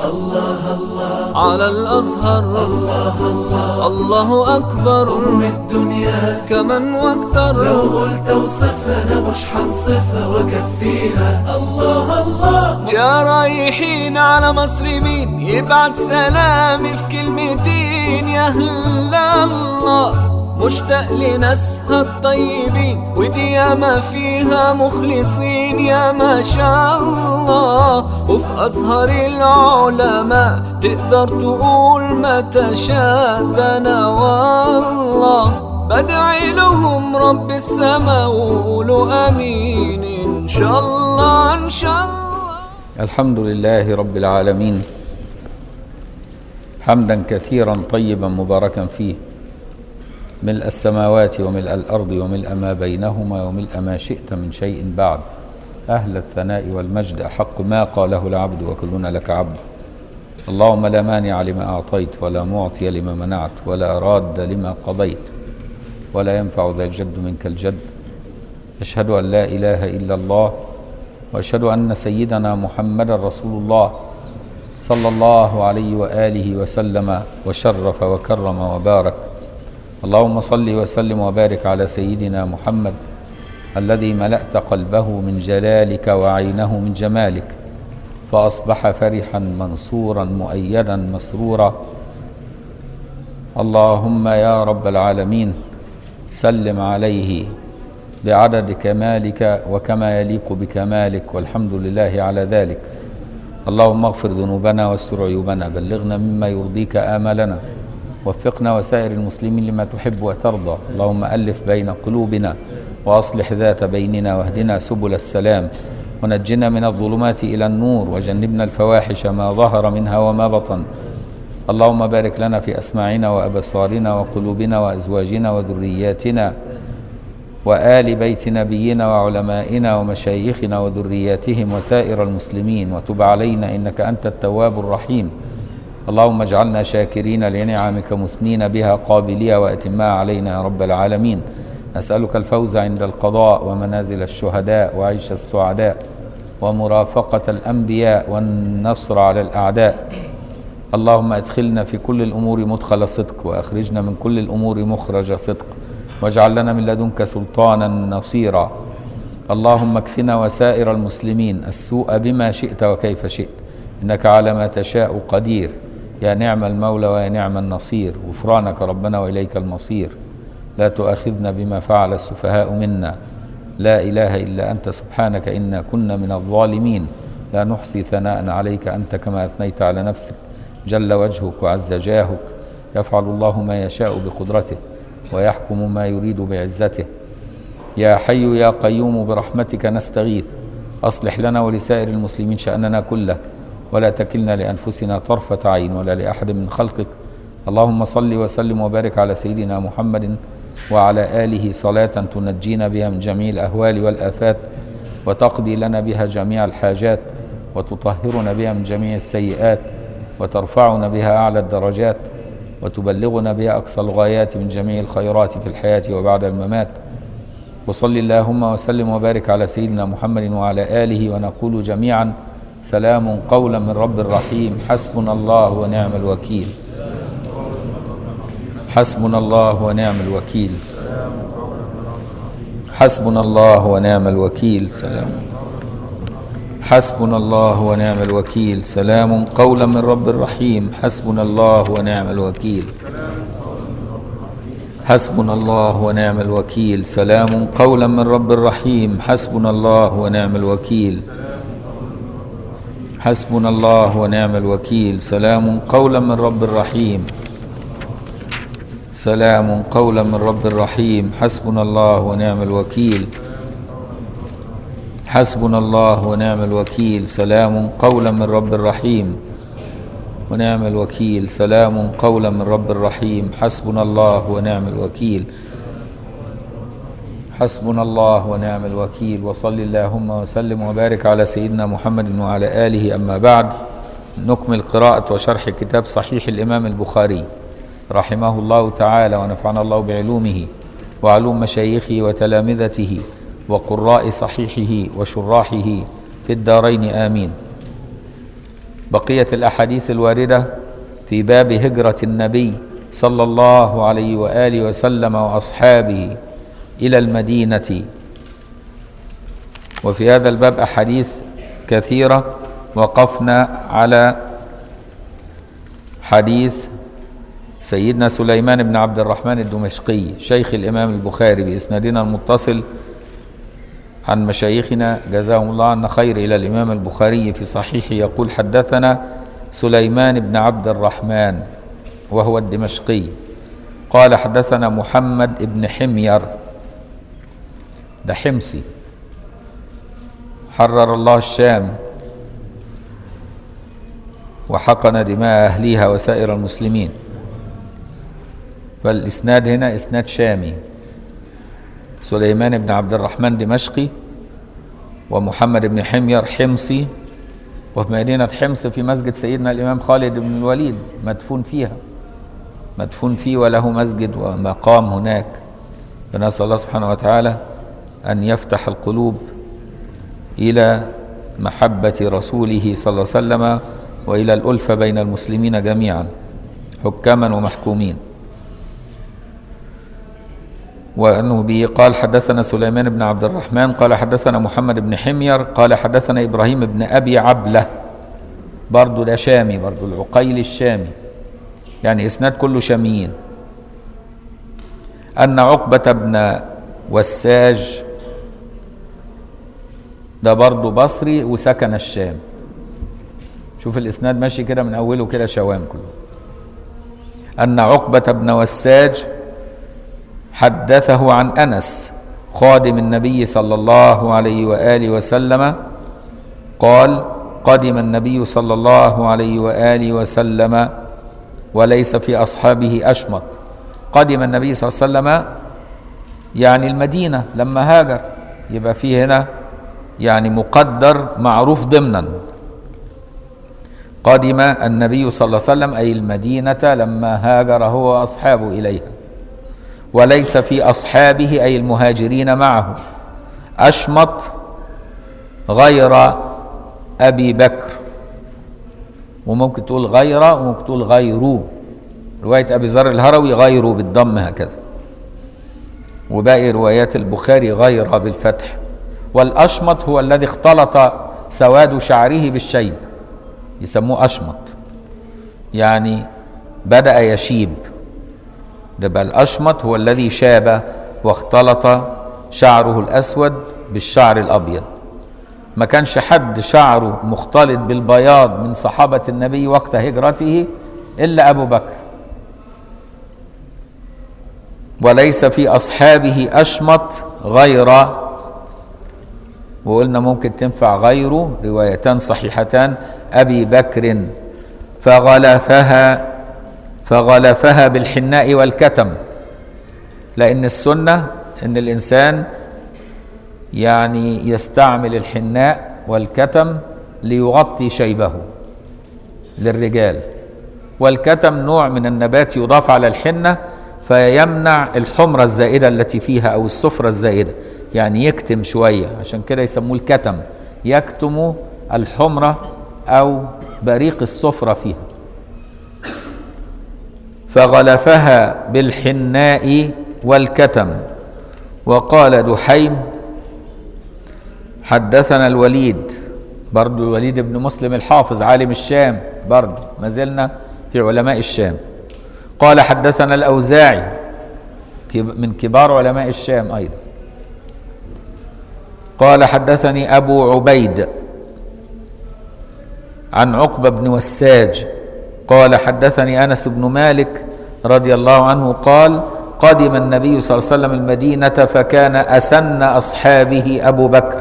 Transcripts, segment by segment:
على الأزهر الله أكبر من الدنيا كمن واكتر لو قلت اوصفها انا مش حنصفها واكفيها الله الله يا رايحين على مصر مين يبعت سلامي في كلمتين يا هلا الله مشتاق لناسها الطيبين ودي ياما فيها مخلصين يا ما شاء الله وفي أزهر العلماء تقدر تقول ما تشاء ده أنا والله بدعي لهم رب السما وقولوا امين ان شاء الله ان شاء الله الحمد لله رب العالمين حمدا كثيرا طيبا مباركا فيه ملء السماوات وملء الارض وملء ما بينهما وملء ما شئت من شيء بعد اهل الثناء والمجد احق ما قاله العبد وكلنا لك عبد اللهم لا مانع لما اعطيت ولا معطي لما منعت ولا راد لما قضيت ولا ينفع ذا الجد منك الجد اشهد ان لا اله الا الله واشهد ان سيدنا محمدا رسول الله صلى الله عليه واله وسلم وشرف وكرم وبارك اللهم صل وسلم وبارك على سيدنا محمد الذي ملأت قلبه من جلالك وعينه من جمالك فأصبح فرحا منصورا مؤيدا مسرورا اللهم يا رب العالمين سلم عليه بعدد كمالك وكما يليق بكمالك والحمد لله على ذلك اللهم اغفر ذنوبنا واستر عيوبنا بلغنا مما يرضيك آمالنا وفقنا وسائر المسلمين لما تحب وترضى اللهم ألف بين قلوبنا وأصلح ذات بيننا واهدنا سبل السلام ونجنا من الظلمات إلى النور وجنبنا الفواحش ما ظهر منها وما بطن اللهم بارك لنا في أسماعنا وأبصارنا وقلوبنا وأزواجنا وذرياتنا وآل بيت نبينا وعلمائنا ومشايخنا وذرياتهم وسائر المسلمين وتب علينا إنك أنت التواب الرحيم اللهم اجعلنا شاكرين لنعمك مثنين بها قابلية وأتمها علينا يا رب العالمين نسألك الفوز عند القضاء ومنازل الشهداء وعيش السعداء ومرافقة الأنبياء والنصر على الأعداء اللهم ادخلنا في كل الأمور مدخل صدق وأخرجنا من كل الأمور مخرج صدق واجعل لنا من لدنك سلطانا نصيرا اللهم اكفنا وسائر المسلمين السوء بما شئت وكيف شئت إنك على ما تشاء قدير يا نعم المولى ويا نعم النصير غفرانك ربنا وإليك المصير لا تؤاخذنا بما فعل السفهاء منا لا إله إلا أنت سبحانك إنا كنا من الظالمين لا نحصي ثناء عليك أنت كما أثنيت على نفسك جل وجهك وعز جاهك يفعل الله ما يشاء بقدرته ويحكم ما يريد بعزته يا حي يا قيوم برحمتك نستغيث أصلح لنا ولسائر المسلمين شأننا كله ولا تكلنا لأنفسنا طرفة عين ولا لأحد من خلقك اللهم صل وسلم وبارك على سيدنا محمد وعلى آله صلاة تنجينا بها من جميع الأهوال والآفات وتقضي لنا بها جميع الحاجات وتطهرنا بها من جميع السيئات وترفعنا بها أعلى الدرجات وتبلغنا بها أقصى الغايات من جميع الخيرات في الحياة وبعد الممات وصل اللهم وسلم وبارك على سيدنا محمد وعلى آله ونقول جميعا سلام قولا من رب رحيم حسبنا الله ونعم الوكيل حسبنا الله ونعم الوكيل حسبنا الله ونعم الوكيل سلام حسبنا الله ونعم الوكيل سلام قولا من رب رحيم حسبنا الله ونعم الوكيل حسبنا الله ونعم الوكيل سلام قولا من رب رحيم حسبنا الله ونعم الوكيل حسبنا الله ونعم الوكيل سلام قولا من رب رحيم سلام قولا من رب رحيم حسبنا الله ونعم الوكيل حسبنا الله ونعم الوكيل سلام قولا من رب رحيم ونعم الوكيل سلام قولا من رب رحيم حسبنا الله ونعم الوكيل حسبنا الله ونعم الوكيل وصل اللهم وسلم وبارك على سيدنا محمد وعلى آله أما بعد نكمل قراءة وشرح كتاب صحيح الإمام البخاري رحمه الله تعالى ونفعنا الله بعلومه وعلوم مشايخه وتلامذته وقراء صحيحه وشراحه في الدارين آمين بقية الأحاديث الواردة في باب هجرة النبي صلى الله عليه وآله وسلم وأصحابه إلى المدينة وفي هذا الباب أحاديث كثيرة وقفنا على حديث سيدنا سليمان بن عبد الرحمن الدمشقي شيخ الإمام البخاري بإسنادنا المتصل عن مشايخنا جزاهم الله عنا خير إلى الإمام البخاري في صحيحه يقول حدثنا سليمان بن عبد الرحمن وهو الدمشقي قال حدثنا محمد بن حمير ده حمصي حرر الله الشام وحقن دماء أهليها وسائر المسلمين فالإسناد هنا إسناد شامي سليمان بن عبد الرحمن دمشقي ومحمد بن حمير حمصي وفي مدينة حمص في مسجد سيدنا الإمام خالد بن الوليد مدفون فيها مدفون فيه وله مسجد ومقام هناك فنسأل الله سبحانه وتعالى أن يفتح القلوب إلى محبة رسوله صلى الله عليه وسلم وإلى الألفة بين المسلمين جميعا حكاما ومحكومين وأنه به قال حدثنا سليمان بن عبد الرحمن قال حدثنا محمد بن حمير قال حدثنا إبراهيم بن أبي عبلة برضو ده شامي برضو العقيل الشامي يعني إسناد كله شاميين أن عقبة بن وساج ده برضو بصري وسكن الشام شوف الإسناد ماشي كده من أوله كده شوام كله أن عقبة بن وساج حدثه عن انس خادم النبي صلى الله عليه واله وسلم قال قدم النبي صلى الله عليه واله وسلم وليس في اصحابه اشمط قدم النبي صلى الله عليه وسلم يعني المدينه لما هاجر يبقى فيه هنا يعني مقدر معروف ضمنا قدم النبي صلى الله عليه وسلم اي المدينه لما هاجر هو واصحابه اليها وليس في اصحابه اي المهاجرين معه اشمط غير ابي بكر وممكن تقول غير وممكن تقول غيره روايه ابي ذر الهروي غيره بالضم هكذا وباقي روايات البخاري غير بالفتح والاشمط هو الذي اختلط سواد شعره بالشيب يسموه اشمط يعني بدا يشيب ده بقى الأشمط هو الذي شاب واختلط شعره الأسود بالشعر الأبيض ما كانش حد شعره مختلط بالبياض من صحابة النبي وقت هجرته إلا أبو بكر وليس في أصحابه أشمط غير وقلنا ممكن تنفع غيره روايتان صحيحتان أبي بكر فغلفها فغلفها بالحناء والكتم لأن السنة أن الإنسان يعني يستعمل الحناء والكتم ليغطي شيبه للرجال والكتم نوع من النبات يضاف على الحنة فيمنع الحمرة الزائدة التي فيها أو الصفرة الزائدة يعني يكتم شوية عشان كده يسموه الكتم يكتم الحمرة أو بريق الصفرة فيها فغلفها بالحناء والكتم وقال دحيم حدثنا الوليد برضو الوليد بن مسلم الحافظ عالم الشام برضو ما زلنا في علماء الشام قال حدثنا الأوزاعي من كبار علماء الشام أيضا قال حدثني أبو عبيد عن عقبة بن وساج قال حدثني انس بن مالك رضي الله عنه قال قدم النبي صلى الله عليه وسلم المدينه فكان اسن اصحابه ابو بكر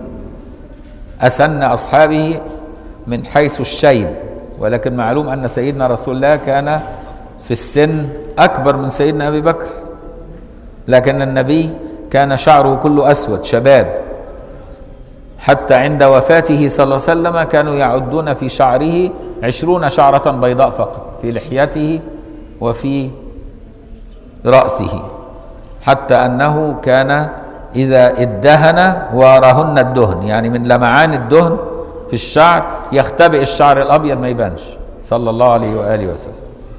اسن اصحابه من حيث الشيب ولكن معلوم ان سيدنا رسول الله كان في السن اكبر من سيدنا ابي بكر لكن النبي كان شعره كله اسود شباب حتى عند وفاته صلى الله عليه وسلم كانوا يعدون في شعره عشرون شعرة بيضاء فقط في لحيته وفي رأسه حتى أنه كان إذا ادهن وارهن الدهن يعني من لمعان الدهن في الشعر يختبئ الشعر الابيض ما يبانش صلى الله عليه واله وسلم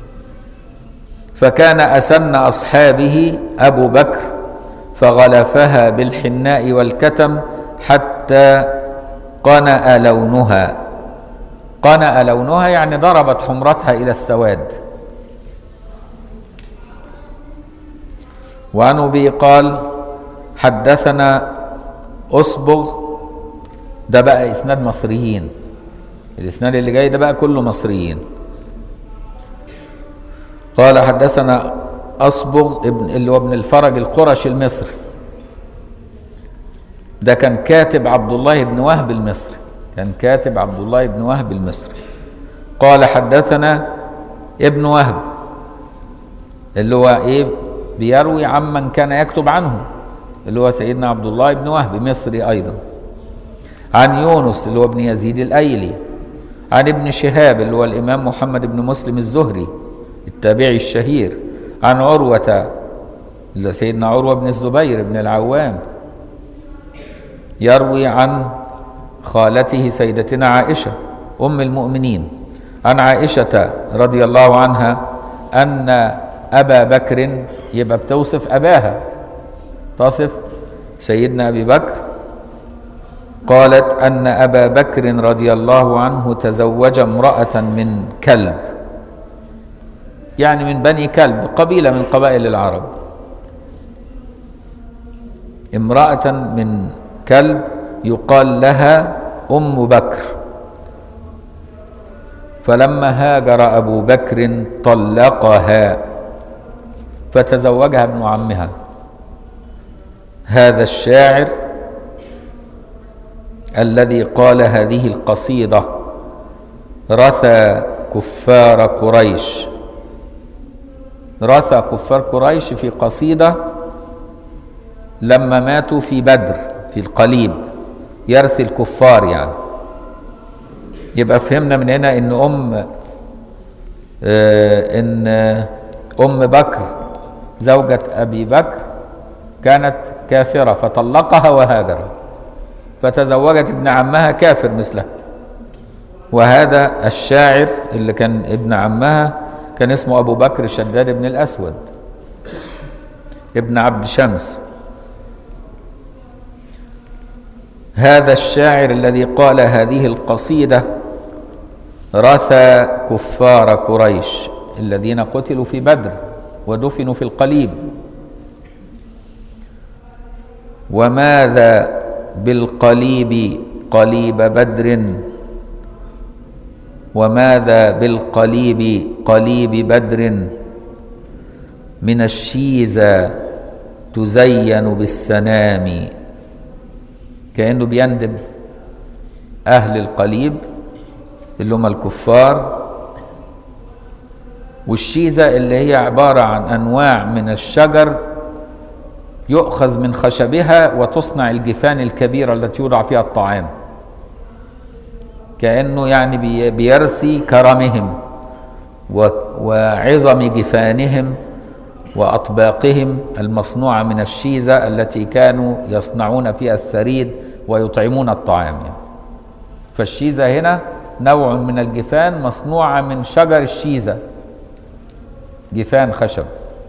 فكان اسن اصحابه ابو بكر فغلفها بالحناء والكتم حتى قنأ لونها قنأ لونها يعني ضربت حمرتها الى السواد وعن ابي قال حدثنا اصبغ ده بقى اسناد مصريين الاسناد اللي جاي ده بقى كله مصريين قال حدثنا اصبغ ابن اللي هو ابن الفرج القرشي المصري ده كان كاتب عبد الله بن وهب المصري كان كاتب عبد الله بن وهب المصري قال حدثنا ابن وهب اللي هو ايه بيروي عمن كان يكتب عنه اللي هو سيدنا عبد الله بن وهب مصري ايضا عن يونس اللي هو ابن يزيد الايلي عن ابن شهاب اللي هو الامام محمد بن مسلم الزهري التابعي الشهير عن عروة اللي سيدنا عروة بن الزبير بن العوام يروي عن خالته سيدتنا عائشة أم المؤمنين عن عائشة رضي الله عنها أن أبا بكر يبقى بتوصف أباها تصف سيدنا أبي بكر قالت أن أبا بكر رضي الله عنه تزوج امرأة من كلب يعني من بني كلب قبيلة من قبائل العرب امرأة من كلب يقال لها أم بكر فلما هاجر أبو بكر طلقها فتزوجها ابن عمها هذا الشاعر الذي قال هذه القصيدة رثى كفار قريش رثى كفار قريش في قصيدة لما ماتوا في بدر في القليب يرثي الكفار يعني يبقى فهمنا من هنا ان ام آه ان ام بكر زوجة ابي بكر كانت كافرة فطلقها وهاجر فتزوجت ابن عمها كافر مثلها وهذا الشاعر اللي كان ابن عمها كان اسمه ابو بكر شداد بن الاسود ابن عبد شمس هذا الشاعر الذي قال هذه القصيده رثى كفار قريش الذين قتلوا في بدر ودفنوا في القليب وماذا بالقليب قليب بدر وماذا بالقليب قليب بدر من الشيزة تزين بالسنام كأنه بيندب أهل القليب اللي هم الكفار والشيزة اللي هي عبارة عن أنواع من الشجر يؤخذ من خشبها وتصنع الجفان الكبيرة التي يوضع فيها الطعام كأنه يعني بيرثي كرمهم وعظم جفانهم وأطباقهم المصنوعة من الشيزة التي كانوا يصنعون فيها الثريد ويطعمون الطعام يعني. فالشيزة هنا نوع من الجفان مصنوعة من شجر الشيزة جفان خشب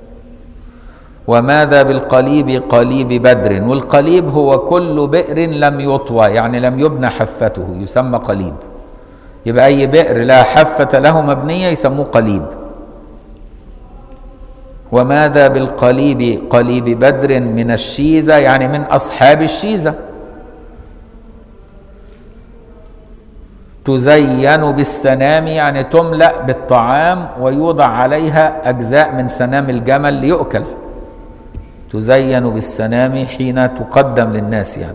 وماذا بالقليب قليب بدر والقليب هو كل بئر لم يطوى يعني لم يبنى حفته يسمى قليب يبقى أي بئر لا حفة له مبنية يسموه قليب وماذا بالقليب قليب بدر من الشيزة يعني من أصحاب الشيزة تزين بالسنام يعني تملأ بالطعام ويوضع عليها أجزاء من سنام الجمل ليؤكل تزين بالسنام حين تقدم للناس يعني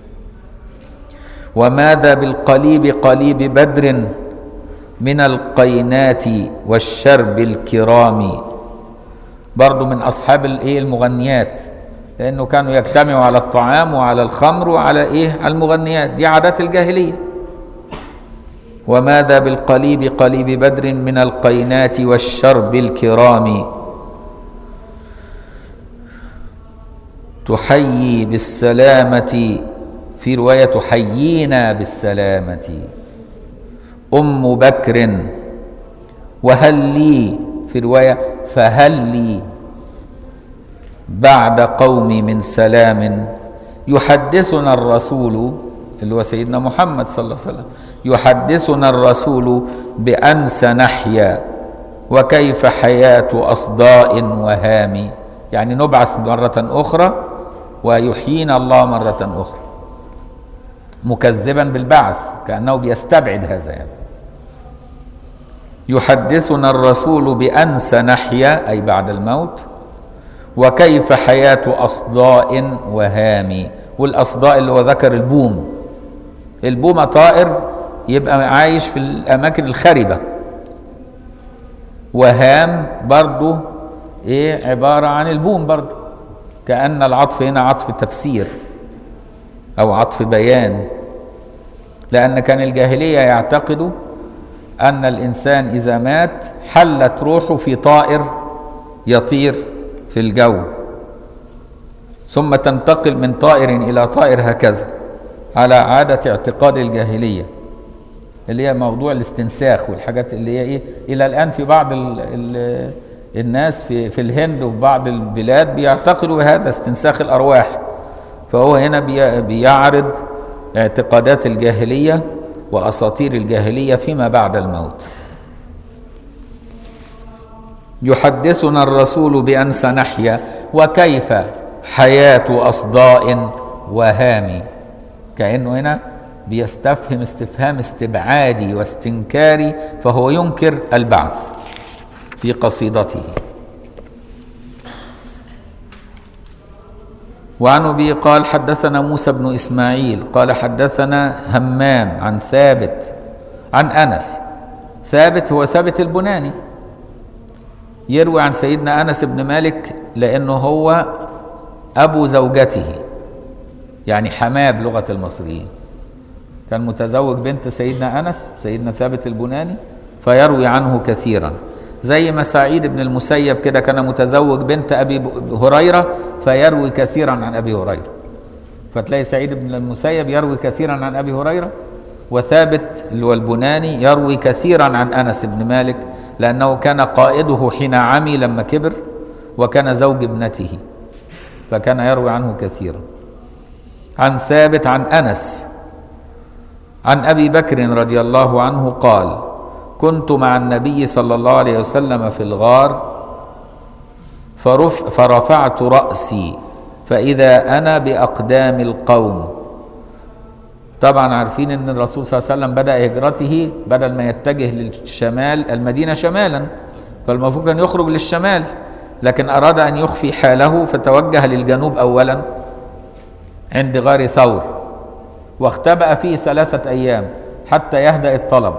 وماذا بالقليب قليب بدر من القينات والشرب الكرام برضو من أصحاب الإيه المغنيات لأنه كانوا يجتمعوا على الطعام وعلى الخمر وعلى إيه على المغنيات دي عادات الجاهلية وماذا بالقليب قليب بدر من القينات والشرب الكرام تحيي بالسلامة في رواية تحيينا بالسلامة أم بكر وهل لي في رواية فهل لي بعد قومي من سلام يحدثنا الرسول اللي هو سيدنا محمد صلى الله عليه وسلم يحدثنا الرسول بأن سنحيا وكيف حياة أصداء وهام يعني نبعث مرة أخرى ويحيينا الله مرة أخرى مكذبا بالبعث كأنه بيستبعد هذا يعني يحدثنا الرسول بأن سنحيا أي بعد الموت وكيف حياة أصداء وهام والأصداء اللي هو ذكر البوم البومة طائر يبقى عايش في الأماكن الخربة وهام برضه إيه عبارة عن البوم برضه كأن العطف هنا عطف تفسير أو عطف بيان لأن كان الجاهلية يعتقدوا أن الإنسان إذا مات حلت روحه في طائر يطير في الجو ثم تنتقل من طائر إلى طائر هكذا على عادة اعتقاد الجاهلية اللي هي موضوع الاستنساخ والحاجات اللي هي إيه إلى الآن في بعض ال ال الناس في, في الهند وفي بعض البلاد بيعتقدوا بهذا استنساخ الأرواح فهو هنا بي بيعرض اعتقادات الجاهلية وأساطير الجاهلية فيما بعد الموت يحدثنا الرسول بأن سنحيا وكيف حياة أصداء وهام كأنه هنا بيستفهم استفهام استبعادي واستنكاري فهو ينكر البعث في قصيدته وعن ابي قال حدثنا موسى بن اسماعيل قال حدثنا همام عن ثابت عن انس ثابت هو ثابت البناني يروي عن سيدنا انس بن مالك لانه هو ابو زوجته يعني حماه بلغه المصريين كان متزوج بنت سيدنا انس سيدنا ثابت البناني فيروي عنه كثيرا زي ما سعيد بن المسيب كده كان متزوج بنت ابي هريره فيروي كثيرا عن ابي هريره فتلاقي سعيد بن المسيب يروي كثيرا عن ابي هريره وثابت اللي هو البناني يروي كثيرا عن انس بن مالك لانه كان قائده حين عمي لما كبر وكان زوج ابنته فكان يروي عنه كثيرا عن ثابت عن انس عن ابي بكر رضي الله عنه قال كنت مع النبي صلى الله عليه وسلم في الغار فرف فرفعت رأسي فإذا أنا بأقدام القوم طبعا عارفين أن الرسول صلى الله عليه وسلم بدأ هجرته بدل ما يتجه للشمال المدينة شمالا فالمفروض أن يخرج للشمال لكن أراد أن يخفي حاله فتوجه للجنوب أولا عند غار ثور واختبأ فيه ثلاثة أيام حتى يهدأ الطلب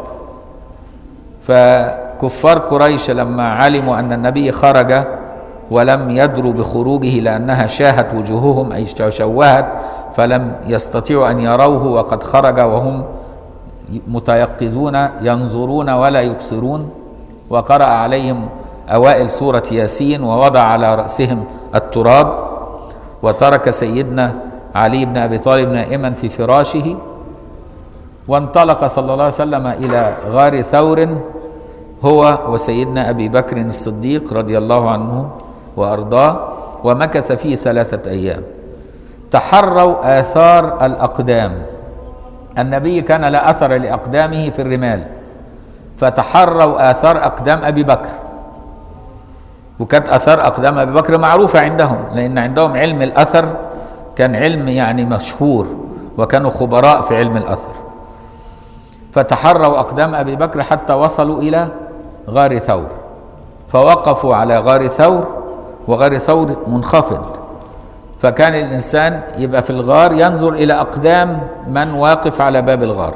فكفار قريش لما علموا أن النبي خرج ولم يدروا بخروجه لأنها شاهت وجوههم أي شوهت فلم يستطيعوا أن يروه وقد خرج وهم متيقظون ينظرون ولا يبصرون وقرأ عليهم أوائل سورة ياسين ووضع على رأسهم التراب وترك سيدنا علي بن أبي طالب نائما في فراشه وانطلق صلى الله عليه وسلم إلى غار ثور هو وسيدنا أبي بكر الصديق رضي الله عنه وأرضاه ومكث فيه ثلاثة أيام تحروا آثار الأقدام النبي كان لا أثر لأقدامه في الرمال فتحروا آثار أقدام أبي بكر وكانت آثار أقدام أبي بكر معروفة عندهم لأن عندهم علم الأثر كان علم يعني مشهور وكانوا خبراء في علم الأثر فتحروا أقدام أبي بكر حتى وصلوا إلى غار ثور فوقفوا على غار ثور وغار ثور منخفض فكان الإنسان يبقى في الغار ينظر إلى أقدام من واقف على باب الغار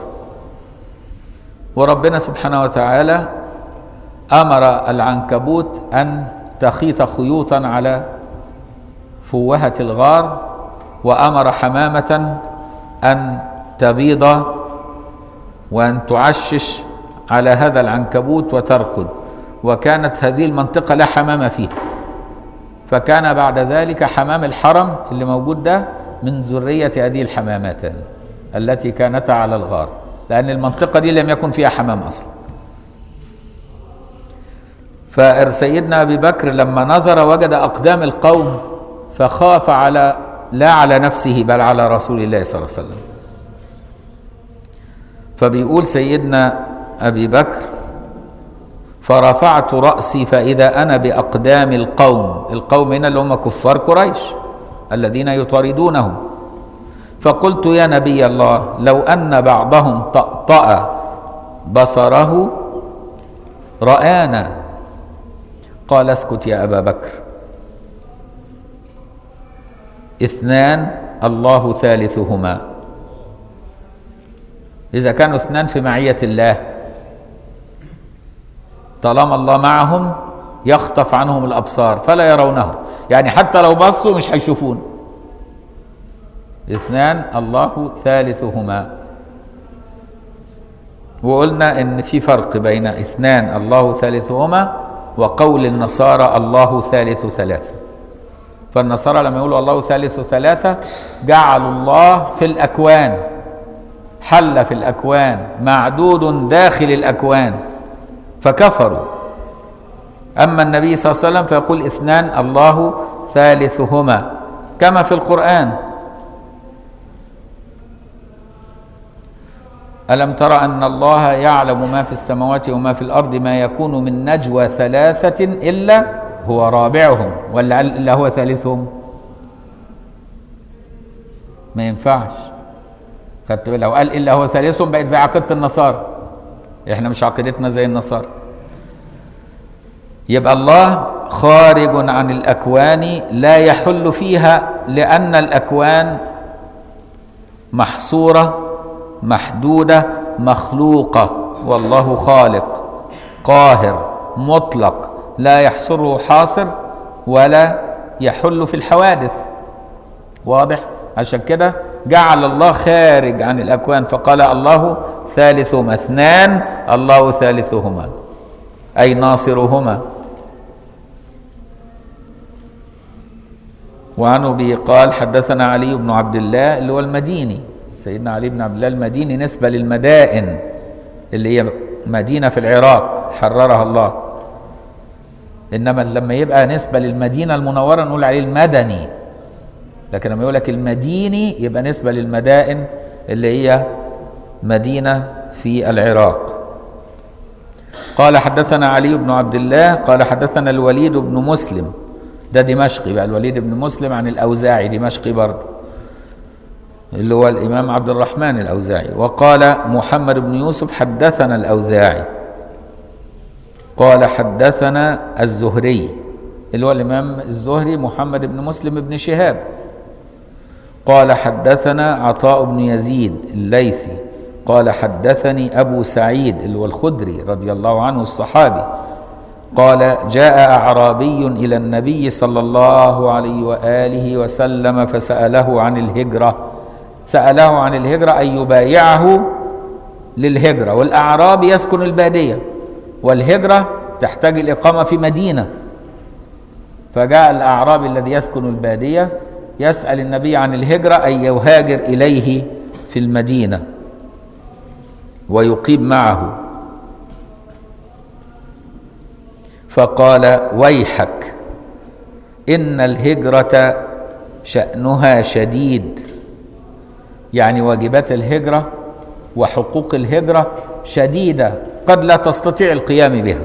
وربنا سبحانه وتعالى أمر العنكبوت أن تخيط خيوطا على فوهة الغار وأمر حمامة أن تبيض وأن تعشش على هذا العنكبوت وتركض وكانت هذه المنطقة لا حمام فيها فكان بعد ذلك حمام الحرم اللي موجود ده من ذرية هذه الحمامات التي كانتا على الغار لأن المنطقة دي لم يكن فيها حمام أصلا فسيدنا أبي بكر لما نظر وجد أقدام القوم فخاف على لا على نفسه بل على رسول الله صلى الله عليه وسلم فبيقول سيدنا أبي بكر فرفعت رأسي فإذا أنا بأقدام القوم القوم هنا اللي هم كفار قريش الذين يطاردونهم فقلت يا نبي الله لو أن بعضهم طأطأ بصره رآنا قال اسكت يا أبا بكر اثنان الله ثالثهما إذا كانوا اثنان في معية الله طالما الله معهم يخطف عنهم الأبصار فلا يرونه يعني حتى لو بصوا مش هيشوفون اثنان الله ثالثهما وقلنا ان في فرق بين اثنان الله ثالثهما وقول النصارى الله ثالث ثلاثه فالنصارى لما يقولوا الله ثالث ثلاثه جعلوا الله في الاكوان حل في الاكوان معدود داخل الاكوان فكفروا اما النبي صلى الله عليه وسلم فيقول اثنان الله ثالثهما كما في القران ألم تر أن الله يعلم ما في السماوات وما في الأرض ما يكون من نجوى ثلاثة إلا هو رابعهم ولا قال إلا هو ثالثهم ما ينفعش خدت بالك؟ لو قال إلا هو ثالثهم بقت زي عقيدة النصارى إحنا مش عقيدتنا زي النصارى يبقى الله خارج عن الأكوان لا يحل فيها لأن الأكوان محصورة محدودة مخلوقة والله خالق قاهر مطلق لا يحصره حاصر ولا يحل في الحوادث واضح عشان كده جعل الله خارج عن الأكوان فقال الله ثالثهما اثنان الله ثالثهما أي ناصرهما وعنه به قال حدثنا علي بن عبد الله اللي هو المديني سيدنا علي بن عبد الله المديني نسبة للمدائن اللي هي مدينة في العراق حررها الله إنما لما يبقى نسبة للمدينة المنورة نقول عليه المدني لكن لما يقول لك المديني يبقى نسبة للمدائن اللي هي مدينة في العراق قال حدثنا علي بن عبد الله قال حدثنا الوليد بن مسلم ده دمشقي بقى الوليد بن مسلم عن الأوزاعي دمشقي برضه اللي هو الإمام عبد الرحمن الأوزاعي وقال محمد بن يوسف حدثنا الأوزاعي قال حدثنا الزهري اللي هو الإمام الزهري محمد بن مسلم بن شهاب قال حدثنا عطاء بن يزيد الليثي قال حدثني أبو سعيد اللي هو الخدري رضي الله عنه الصحابي قال جاء أعرابي إلى النبي صلى الله عليه وآله وسلم فسأله عن الهجرة سأله عن الهجرة أن يبايعه للهجرة والأعراب يسكن البادية والهجرة تحتاج الإقامة في مدينة فجاء الأعرابي الذي يسكن البادية يسأل النبي عن الهجرة أن يهاجر إليه في المدينة ويقيم معه فقال ويحك إن الهجرة شأنها شديد يعني واجبات الهجرة وحقوق الهجرة شديدة قد لا تستطيع القيام بها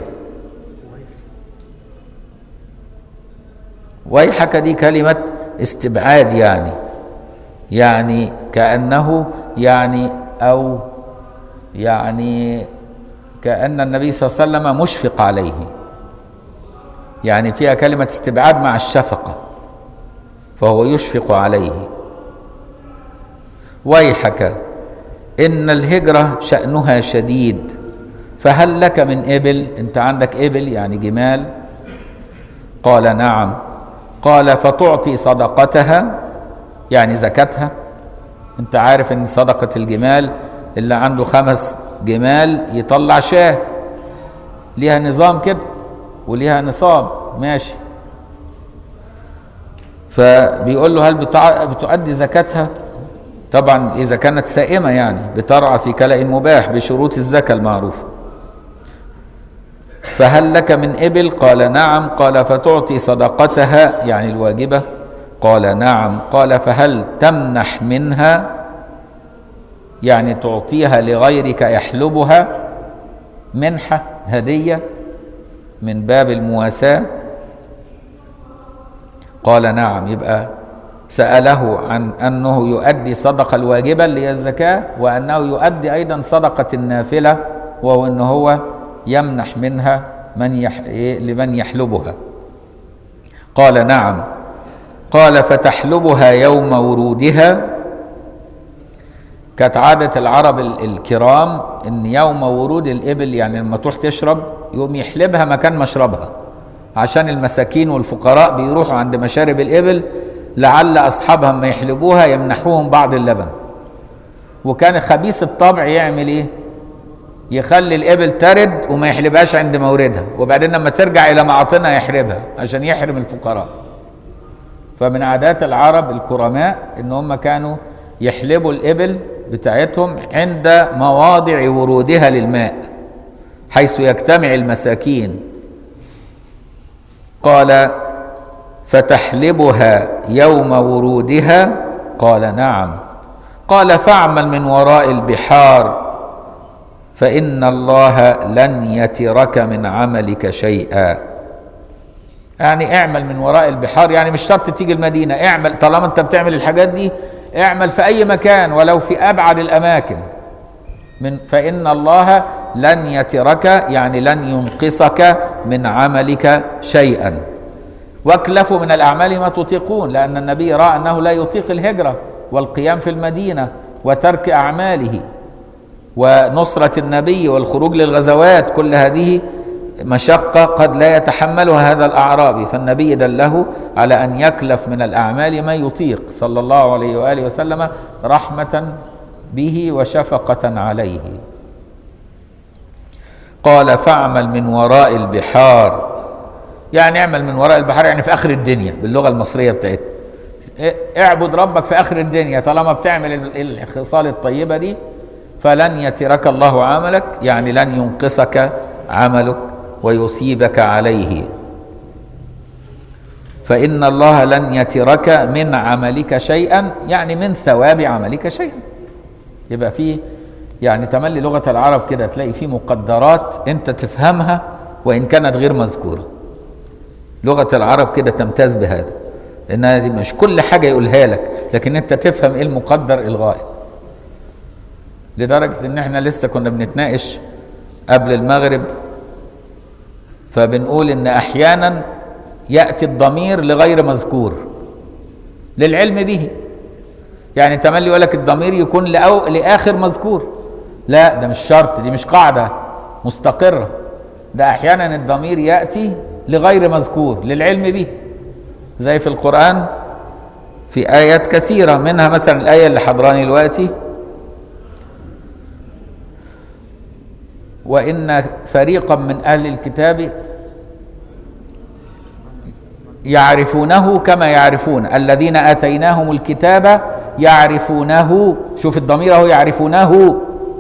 ويحك دي كلمة استبعاد يعني يعني كأنه يعني أو يعني كأن النبي صلى الله عليه وسلم مشفق عليه يعني فيها كلمة استبعاد مع الشفقة فهو يشفق عليه ويحك إن الهجرة شأنها شديد فهل لك من إبل أنت عندك إبل يعني جمال قال نعم قال فتعطي صدقتها يعني زكاتها أنت عارف أن صدقة الجمال اللي عنده خمس جمال يطلع شاه ليها نظام كده وليها نصاب ماشي فبيقول له هل بتع- بتؤدي زكاتها طبعا إذا كانت سائمة يعني بترعى في كلأ مباح بشروط الزكاة المعروفة فهل لك من إبل قال نعم قال فتعطي صدقتها يعني الواجبة قال نعم قال فهل تمنح منها يعني تعطيها لغيرك يحلبها منحة هدية من باب المواساة قال نعم يبقى سأله عن أنه يؤدي صدقة الواجبة اللي هي الزكاة وأنه يؤدي أيضا صدقة النافلة وهو أنه هو يمنح منها من يح... لمن يحلبها قال نعم قال فتحلبها يوم ورودها كانت عادة العرب ال- الكرام ان يوم ورود الابل يعني لما تروح تشرب يقوم يحلبها مكان مشربها عشان المساكين والفقراء بيروحوا عند مشارب الابل لعل اصحابها ما يحلبوها يمنحوهم بعض اللبن وكان خبيث الطبع يعمل ايه يخلي الابل ترد وما يحلبهاش عند موردها وبعدين لما ترجع الى معاطنها يحربها عشان يحرم الفقراء فمن عادات العرب الكرماء ان هم كانوا يحلبوا الابل بتاعتهم عند مواضع ورودها للماء حيث يجتمع المساكين قال فتحلبها يوم ورودها قال نعم قال فاعمل من وراء البحار فان الله لن يترك من عملك شيئا يعني اعمل من وراء البحار يعني مش شرط تيجي المدينه اعمل طالما انت بتعمل الحاجات دي اعمل في اي مكان ولو في ابعد الاماكن من فان الله لن يترك يعني لن ينقصك من عملك شيئا واكلفوا من الاعمال ما تطيقون لان النبي راى انه لا يطيق الهجره والقيام في المدينه وترك اعماله ونصره النبي والخروج للغزوات كل هذه مشقه قد لا يتحملها هذا الاعرابي فالنبي دله على ان يكلف من الاعمال ما يطيق صلى الله عليه واله وسلم رحمه به وشفقه عليه قال فاعمل من وراء البحار يعني اعمل من وراء البحار يعني في اخر الدنيا باللغه المصريه بتاعتنا اعبد ربك في اخر الدنيا طالما بتعمل ال- الخصال الطيبه دي فلن يترك الله عملك يعني لن ينقصك عملك ويثيبك عليه فان الله لن يترك من عملك شيئا يعني من ثواب عملك شيئا يبقى في يعني تملي لغه العرب كده تلاقي في مقدرات انت تفهمها وان كانت غير مذكوره لغه العرب كده تمتاز بهذا انها دي مش كل حاجه يقولها لك لكن انت تفهم ايه المقدر الغائب لدرجه ان احنا لسه كنا بنتناقش قبل المغرب فبنقول ان احيانا ياتي الضمير لغير مذكور للعلم به يعني تملي يقول لك الضمير يكون لأو لاخر مذكور لا ده مش شرط دي مش قاعده مستقره ده احيانا الضمير ياتي لغير مذكور للعلم به زي في القران في ايات كثيره منها مثلا الايه اللي حضراني دلوقتي وان فريقا من اهل الكتاب يعرفونه كما يعرفون الذين اتيناهم الكتاب يعرفونه شوف الضمير اهو يعرفونه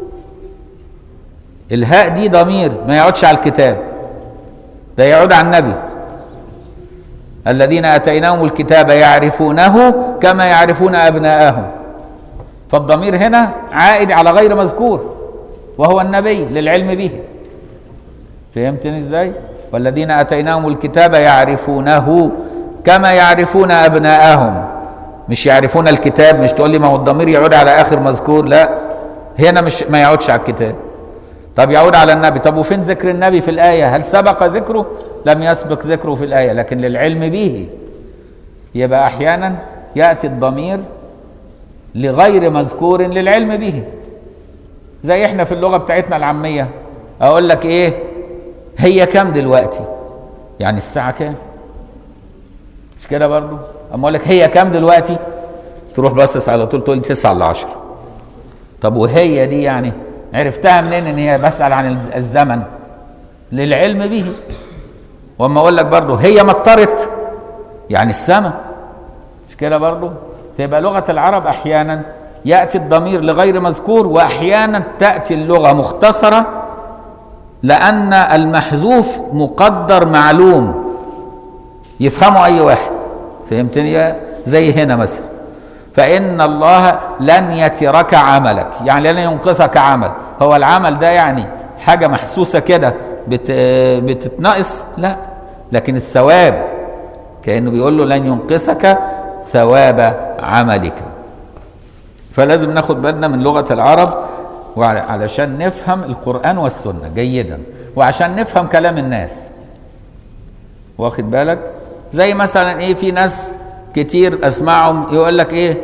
الهاء دي ضمير ما يقعدش على الكتاب ده يعود على النبي الذين اتيناهم الكتاب يعرفونه كما يعرفون ابناءهم فالضمير هنا عائد على غير مذكور وهو النبي للعلم به فهمتني ازاي والذين اتيناهم الكتاب يعرفونه كما يعرفون ابناءهم مش يعرفون الكتاب مش تقول لي ما هو الضمير يعود على اخر مذكور لا هنا مش ما يعودش على الكتاب طب يعود على النبي طب وفين ذكر النبي في الايه هل سبق ذكره لم يسبق ذكره في الايه لكن للعلم به يبقى احيانا ياتي الضمير لغير مذكور للعلم به زي احنا في اللغه بتاعتنا العاميه اقول لك ايه هي كام دلوقتي يعني الساعه كام مش كده برضو اما اقول لك هي كام دلوقتي تروح باصص على طول تقول لي 9 ل 10 طب وهي دي يعني عرفتها منين ان هي بسال عن الزمن للعلم به واما اقول لك برضو هي مطرت يعني السماء مش كده برضو فيبقى لغه العرب احيانا يأتي الضمير لغير مذكور وأحيانا تأتي اللغة مختصرة لأن المحذوف مقدر معلوم يفهمه أي واحد فهمتني زي هنا مثلا فإن الله لن يترك عملك يعني لن ينقصك عمل هو العمل ده يعني حاجة محسوسة كده بت بتتنقص لا لكن الثواب كأنه بيقول له لن ينقصك ثواب عملك فلازم ناخد بالنا من لغة العرب وعلشان نفهم القرآن والسنة جيدا وعشان نفهم كلام الناس واخد بالك زي مثلا ايه في ناس كتير اسمعهم يقول لك ايه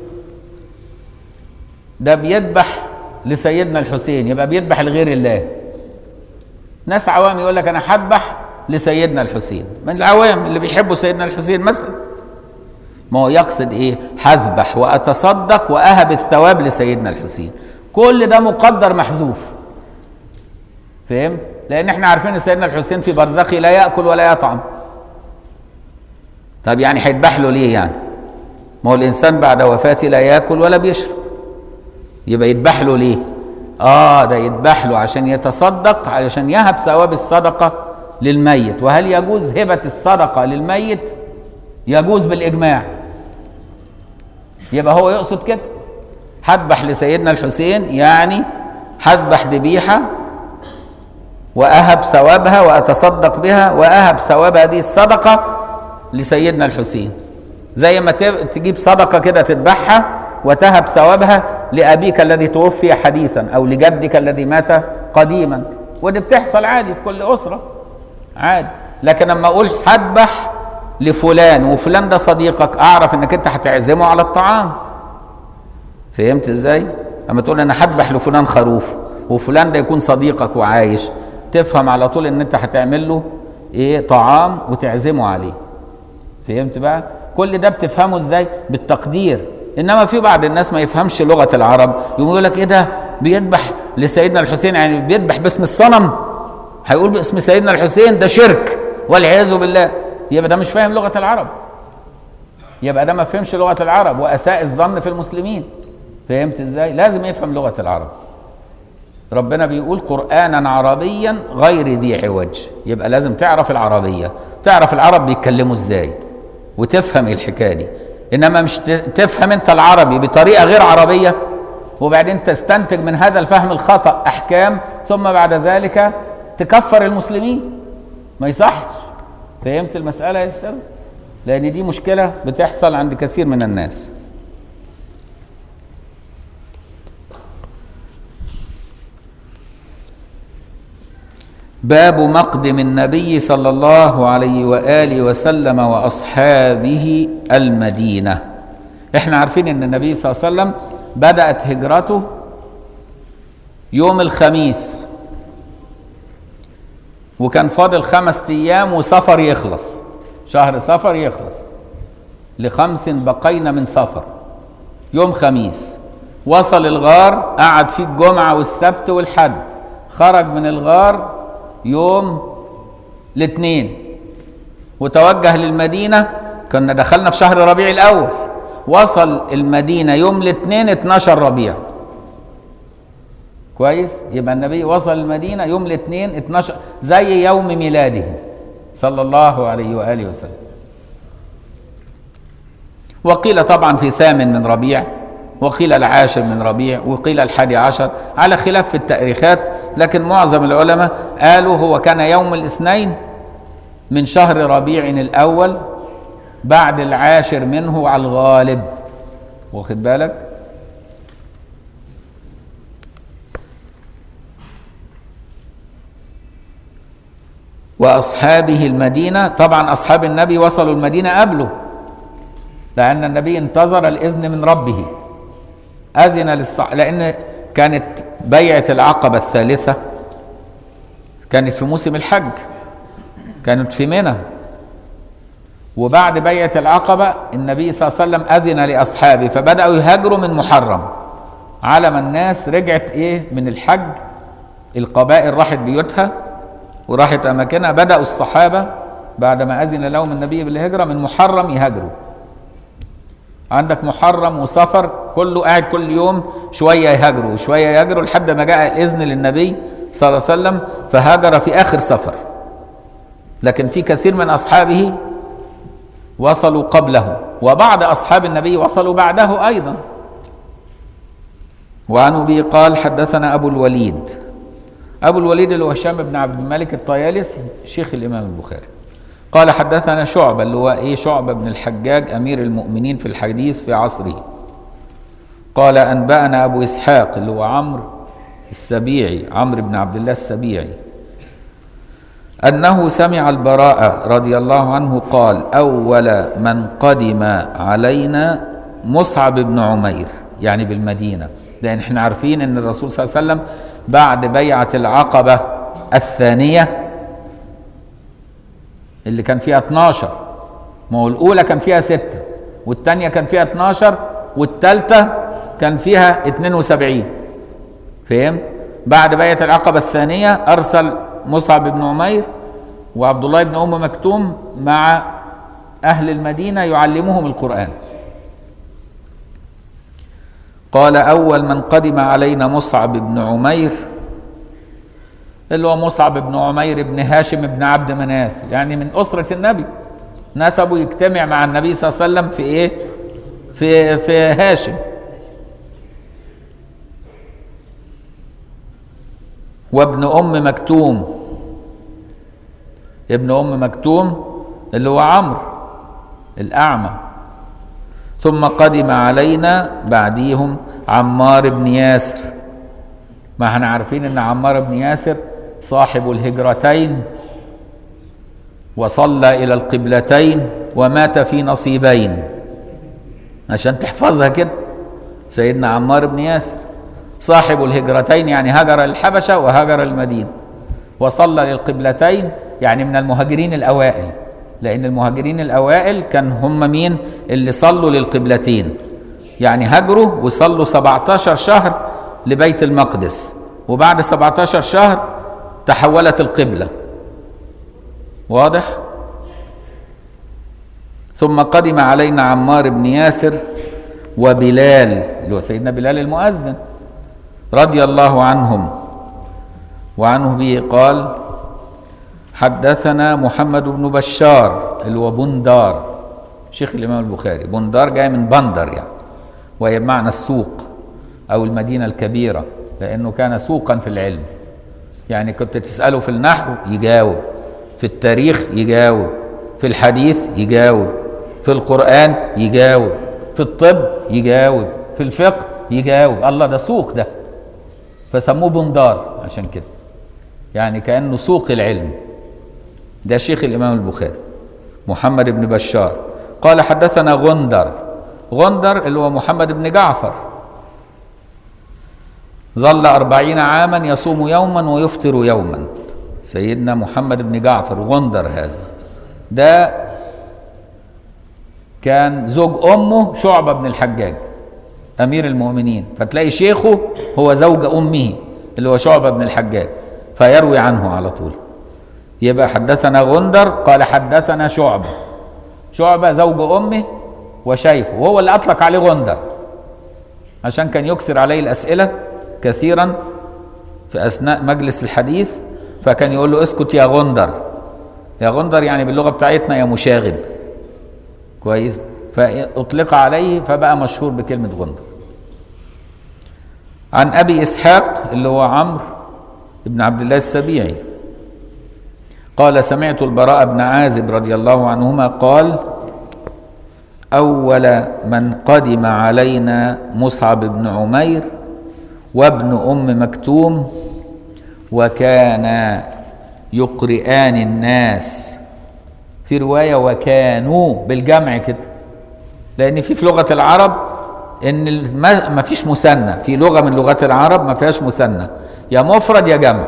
ده بيذبح لسيدنا الحسين يبقى بيذبح لغير الله ناس عوام يقول لك انا هذبح لسيدنا الحسين من العوام اللي بيحبوا سيدنا الحسين مثلا ما هو يقصد ايه هذبح واتصدق واهب الثواب لسيدنا الحسين كل ده مقدر محذوف فهمت لان احنا عارفين ان سيدنا الحسين في برزخه لا ياكل ولا يطعم طب يعني هيذبح له ليه يعني ما هو الانسان بعد وفاته لا ياكل ولا بيشرب يبقى يذبح له ليه اه ده يذبح له عشان يتصدق علشان يهب ثواب الصدقه للميت وهل يجوز هبه الصدقه للميت يجوز بالاجماع يبقى هو يقصد كده هذبح لسيدنا الحسين يعني هذبح ذبيحه واهب ثوابها واتصدق بها واهب ثواب هذه الصدقه لسيدنا الحسين زي ما تجيب صدقه كده تذبحها وتهب ثوابها لابيك الذي توفي حديثا او لجدك الذي مات قديما ودي بتحصل عادي في كل اسره عادي لكن لما اقول هذبح لفلان وفلان ده صديقك اعرف انك انت هتعزمه على الطعام فهمت ازاي اما تقول انا هذبح لفلان خروف وفلان ده يكون صديقك وعايش تفهم على طول ان انت هتعمل له ايه طعام وتعزمه عليه فهمت بقى كل ده بتفهمه ازاي بالتقدير انما في بعض الناس ما يفهمش لغه العرب يقوم يقول لك ايه ده بيذبح لسيدنا الحسين يعني بيذبح باسم الصنم هيقول باسم سيدنا الحسين ده شرك والعياذ بالله يبقى ده مش فاهم لغه العرب يبقى ده ما فهمش لغه العرب واساء الظن في المسلمين فهمت ازاي لازم يفهم لغه العرب ربنا بيقول قرانا عربيا غير ذي عوج يبقى لازم تعرف العربيه تعرف العرب بيتكلموا ازاي وتفهم ايه الحكايه دي انما مش تفهم انت العربي بطريقه غير عربيه وبعدين تستنتج من هذا الفهم الخطا احكام ثم بعد ذلك تكفر المسلمين ما يصحش فهمت المساله يا استاذ لان دي مشكله بتحصل عند كثير من الناس باب مقدم النبي صلى الله عليه واله وسلم واصحابه المدينه احنا عارفين ان النبي صلى الله عليه وسلم بدات هجرته يوم الخميس وكان فاضل خمس ايام وسفر يخلص شهر سفر يخلص لخمس بقين من سفر يوم خميس وصل الغار قعد فيه الجمعه والسبت والحد خرج من الغار يوم الاثنين وتوجه للمدينة كنا دخلنا في شهر ربيع الأول وصل المدينة يوم الاثنين 12 ربيع كويس يبقى النبي وصل المدينة يوم الاثنين 12 زي يوم ميلاده صلى الله عليه وآله وسلم وقيل طبعا في ثامن من ربيع وقيل العاشر من ربيع وقيل الحادي عشر على خلاف في التأريخات لكن معظم العلماء قالوا هو كان يوم الاثنين من شهر ربيع الأول بعد العاشر منه على الغالب واخد بالك وأصحابه المدينة طبعا أصحاب النبي وصلوا المدينة قبله لأن النبي انتظر الإذن من ربه أذن للصع... لأن كانت بيعة العقبة الثالثة كانت في موسم الحج كانت في منى وبعد بيعة العقبة النبي صلى الله عليه وسلم أذن لأصحابه فبدأوا يهاجروا من محرم على ما الناس رجعت إيه من الحج القبائل راحت بيوتها وراحت أماكنها بدأوا الصحابة بعدما أذن لهم النبي بالهجرة من محرم يهاجروا عندك محرم وصفر كله قاعد كل يوم شويه يهاجروا وشويه يهاجروا لحد ما جاء الاذن للنبي صلى الله عليه وسلم فهاجر في اخر سفر لكن في كثير من اصحابه وصلوا قبله وبعض اصحاب النبي وصلوا بعده ايضا وعن ابي قال حدثنا ابو الوليد ابو الوليد اللي هو هشام بن عبد الملك الطيالسي شيخ الامام البخاري قال حدثنا شعبة اللي هو ايه شعبة بن الحجاج امير المؤمنين في الحديث في عصره قال انبانا ابو اسحاق اللي هو عمرو السبيعي عمرو بن عبد الله السبيعي انه سمع البراء رضي الله عنه قال اول من قدم علينا مصعب بن عمير يعني بالمدينه لان احنا عارفين ان الرسول صلى الله عليه وسلم بعد بيعه العقبه الثانيه اللي كان فيها 12 ما هو الاولى كان فيها ستة والثانيه كان فيها 12 والثالثه كان فيها 72 فهمت بعد بيعه العقبه الثانيه ارسل مصعب بن عمير وعبد الله بن ام مكتوم مع اهل المدينه يعلمهم القران قال اول من قدم علينا مصعب بن عمير اللي هو مصعب بن عمير بن هاشم بن عبد مناف يعني من أسرة النبي نسبه يجتمع مع النبي صلى الله عليه وسلم في إيه في في هاشم وابن أم مكتوم ابن أم مكتوم اللي هو عمرو الأعمى ثم قدم علينا بعديهم عمار بن ياسر ما احنا عارفين ان عمار بن ياسر صاحب الهجرتين وصلى الى القبلتين ومات في نصيبين عشان تحفظها كده سيدنا عمار بن ياسر صاحب الهجرتين يعني هجر الحبشه وهجر المدينه وصلى للقبلتين يعني من المهاجرين الاوائل لان المهاجرين الاوائل كان هم مين اللي صلوا للقبلتين يعني هاجروا وصلوا 17 شهر لبيت المقدس وبعد 17 شهر تحولت القبلة واضح ثم قدم علينا عمار بن ياسر وبلال اللي هو سيدنا بلال المؤذن رضي الله عنهم وعنه به قال حدثنا محمد بن بشار اللي هو بندار شيخ الامام البخاري بندار جاي من بندر يعني وهي بمعنى السوق او المدينه الكبيره لانه كان سوقا في العلم يعني كنت تساله في النحو يجاوب في التاريخ يجاوب في الحديث يجاوب في القران يجاوب في الطب يجاوب في الفقه يجاوب الله ده سوق ده فسموه بندار عشان كده يعني كانه سوق العلم ده شيخ الامام البخاري محمد بن بشار قال حدثنا غندر غندر اللي هو محمد بن جعفر ظل أربعين عاما يصوم يوما ويفطر يوما سيدنا محمد بن جعفر غندر هذا ده كان زوج أمه شعبة بن الحجاج أمير المؤمنين فتلاقي شيخه هو زوج أمه اللي هو شعبة بن الحجاج فيروي عنه على طول يبقى حدثنا غندر قال حدثنا شعبة شعبة زوج أمه وشيخه وهو اللي أطلق عليه غندر عشان كان يكثر عليه الأسئلة كثيرا في اثناء مجلس الحديث فكان يقول له اسكت يا غندر يا غندر يعني باللغه بتاعتنا يا مشاغب كويس فاطلق عليه فبقى مشهور بكلمه غندر عن ابي اسحاق اللي هو عمرو بن عبد الله السبيعي قال سمعت البراء بن عازب رضي الله عنهما قال اول من قدم علينا مصعب بن عمير وابن ام مكتوم وكان يقرئان الناس في روايه وكانوا بالجمع كده لان في في لغه العرب ان ما فيش مثنى في لغه من لغات العرب ما فيهاش مثنى يا مفرد يا جمع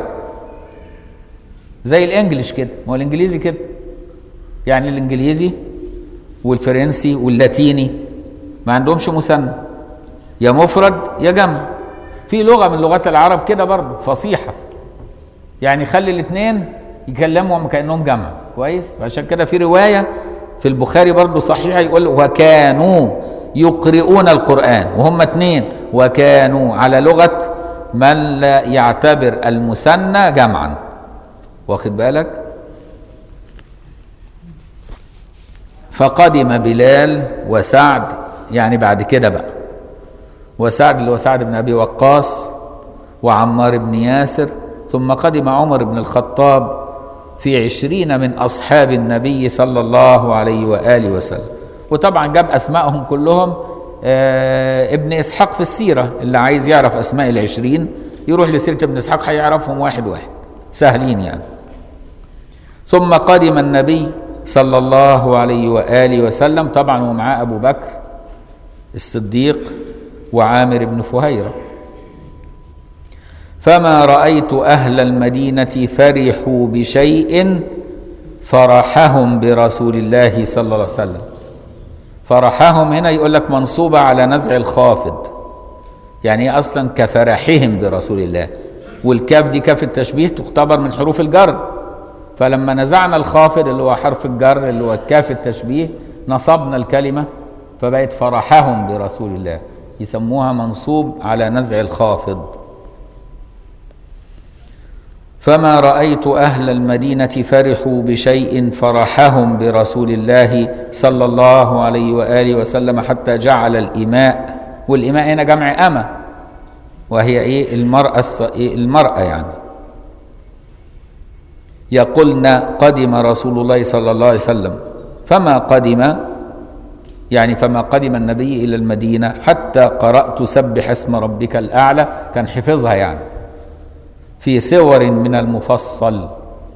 زي الانجليش كده ما هو الانجليزي كده يعني الانجليزي والفرنسي واللاتيني ما عندهمش مثنى يا مفرد يا جمع في لغه من لغات العرب كده برضه فصيحه يعني خلي الاثنين يكلموا كانهم جمع كويس عشان كده في روايه في البخاري برضه صحيحه يقول وكانوا يقرؤون القرآن وهم اثنين وكانوا على لغة من لا يعتبر المثنى جمعا واخد بالك فقدم بلال وسعد يعني بعد كده بقى وسعد اللي هو سعد بن ابي وقاص وعمار بن ياسر ثم قدم عمر بن الخطاب في عشرين من أصحاب النبي صلى الله عليه وآله وسلم وطبعا جاب أسمائهم كلهم آه ابن إسحاق في السيرة اللي عايز يعرف أسماء العشرين يروح لسيرة ابن إسحاق هيعرفهم واحد واحد سهلين يعني ثم قدم النبي صلى الله عليه وآله وسلم طبعا ومعاه أبو بكر الصديق وعامر بن فهيره فما رايت اهل المدينه فرحوا بشيء فرحهم برسول الله صلى الله عليه وسلم فرحهم هنا يقول لك منصوبه على نزع الخافض يعني هي اصلا كفرحهم برسول الله والكاف دي كاف التشبيه تعتبر من حروف الجر فلما نزعنا الخافض اللي هو حرف الجر اللي هو كاف التشبيه نصبنا الكلمه فبقت فرحهم برسول الله يسموها منصوب على نزع الخافض فما رايت اهل المدينه فرحوا بشيء فرحهم برسول الله صلى الله عليه واله وسلم حتى جعل الاماء والاماء هنا جمع امه وهي ايه المراه الص... إيه المراه يعني يقولن قدم رسول الله صلى الله عليه وسلم فما قدم يعني فما قدم النبي الى المدينه حتى قرات سبح اسم ربك الاعلى كان حفظها يعني في سور من المفصل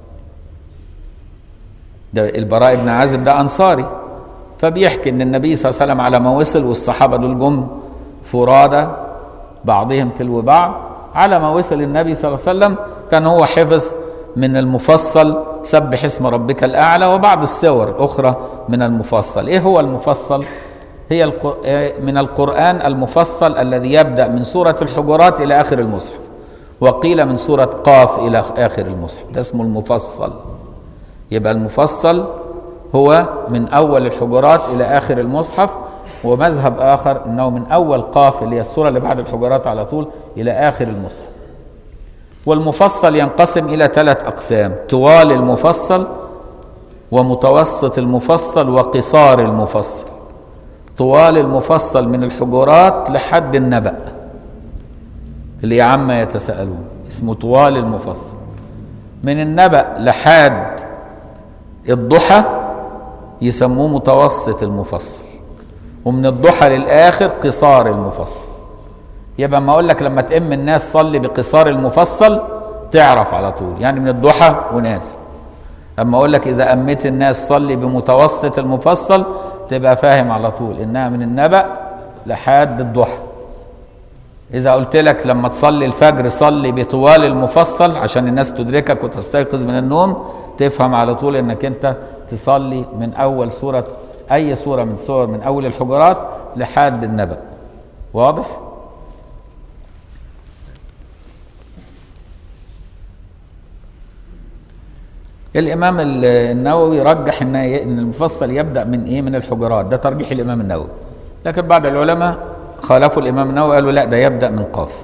ده البراء بن عازب ده انصاري فبيحكي ان النبي صلى الله عليه وسلم على ما وصل والصحابه دول جم فرادى بعضهم تلو بعض على ما وصل النبي صلى الله عليه وسلم كان هو حفظ من المفصل سبح اسم ربك الاعلى وبعض السور الاخرى من المفصل ايه هو المفصل هي من القران المفصل الذي يبدا من سوره الحجرات الى اخر المصحف وقيل من سورة قاف إلى آخر المصحف ده اسمه المفصل يبقى المفصل هو من أول الحجرات إلى آخر المصحف ومذهب آخر أنه من أول قاف اللي هي السورة اللي بعد الحجرات على طول إلى آخر المصحف والمفصل ينقسم إلى ثلاث أقسام طوال المفصل ومتوسط المفصل وقصار المفصل طوال المفصل من الحجرات لحد النبأ اللي عما يتساءلون اسمه طوال المفصل من النبأ لحد الضحى يسموه متوسط المفصل ومن الضحى للآخر قصار المفصل يبقى ما أقول لك لما تأم الناس صلي بقصار المفصل تعرف على طول يعني من الضحى وناس أما أقول لك إذا أميت الناس صلي بمتوسط المفصل تبقى فاهم على طول إنها من النبأ لحد الضحى إذا قلت لك لما تصلي الفجر صلي بطوال المفصل عشان الناس تدركك وتستيقظ من النوم تفهم على طول إنك أنت تصلي من أول سورة أي سورة من سور من أول الحجرات لحد النبأ واضح؟ الإمام النووي رجح إن إن المفصل يبدأ من إيه؟ من الحجرات ده ترجيح الإمام النووي لكن بعض العلماء خالفوا الإمام النووي قالوا لا ده يبدأ من قاف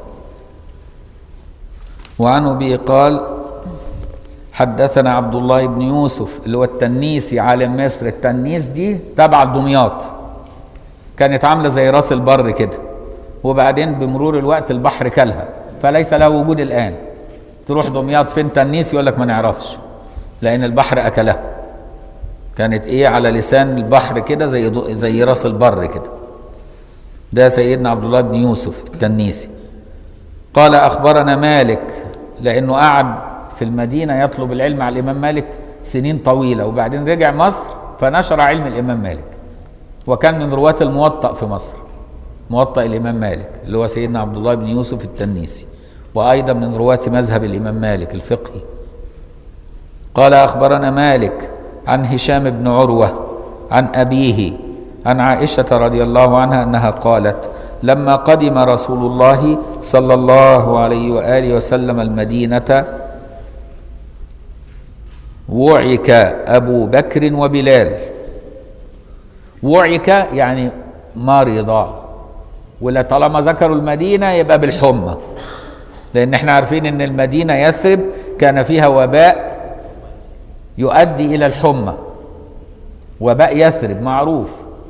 وعنه به قال حدثنا عبد الله بن يوسف اللي هو التنيسي عالم مصر التنيس دي تبع دمياط كانت عاملة زي راس البر كده وبعدين بمرور الوقت البحر كلها فليس له وجود الآن تروح دمياط فين تنيس يقول لك ما نعرفش لأن البحر أكلها كانت إيه على لسان البحر كده زي زي راس البر كده ده سيدنا عبد الله بن يوسف التنيسي قال أخبرنا مالك لأنه قعد في المدينة يطلب العلم على الإمام مالك سنين طويلة وبعدين رجع مصر فنشر علم الإمام مالك وكان من رواة الموطأ في مصر موطأ الإمام مالك اللي هو سيدنا عبد الله بن يوسف التنيسي وأيضا من رواة مذهب الإمام مالك الفقهي قال أخبرنا مالك عن هشام بن عروة عن أبيه عن عائشة رضي الله عنها أنها قالت لما قدم رسول الله صلى الله عليه وآله وسلم المدينة وعك أبو بكر وبلال وعك يعني مرض ولا طالما ذكروا المدينة يبقى بالحمى لأن احنا عارفين أن المدينة يثرب كان فيها وباء يؤدي إلى الحمى وباء يثرب معروف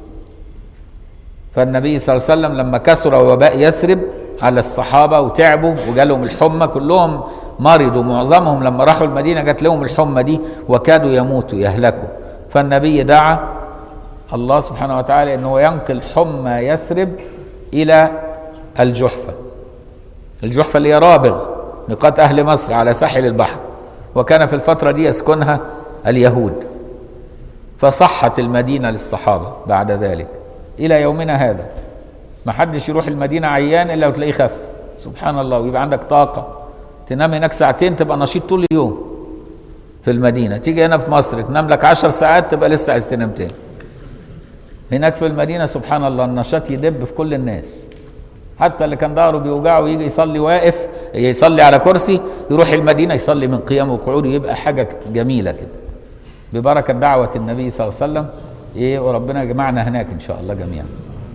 فالنبي صلى الله عليه وسلم لما كثر وباء يثرب على الصحابة وتعبوا وجالهم الحمى كلهم مرضوا معظمهم لما راحوا المدينة جات لهم الحمى دي وكادوا يموتوا يهلكوا فالنبي دعا الله سبحانه وتعالى انه ينقل حمى يثرب الى الجحفة الجحفة اللي هي رابغ ميقات اهل مصر على ساحل البحر وكان في الفترة دي يسكنها اليهود فصحت المدينة للصحابة بعد ذلك إلى يومنا هذا ما حدش يروح المدينة عيان إلا وتلاقيه خف سبحان الله ويبقى عندك طاقة تنام هناك ساعتين تبقى نشيط طول اليوم في المدينة تيجي هنا في مصر تنام لك عشر ساعات تبقى لسه عايز تنام تاني هناك في المدينة سبحان الله النشاط يدب في كل الناس حتى اللي كان ظهره بيوجعه ويجي يصلي واقف يصلي على كرسي يروح المدينة يصلي من قيام وقعود يبقى حاجة جميلة كده ببركة دعوة النبي صلى الله عليه وسلم ايه وربنا يجمعنا هناك ان شاء الله جميعا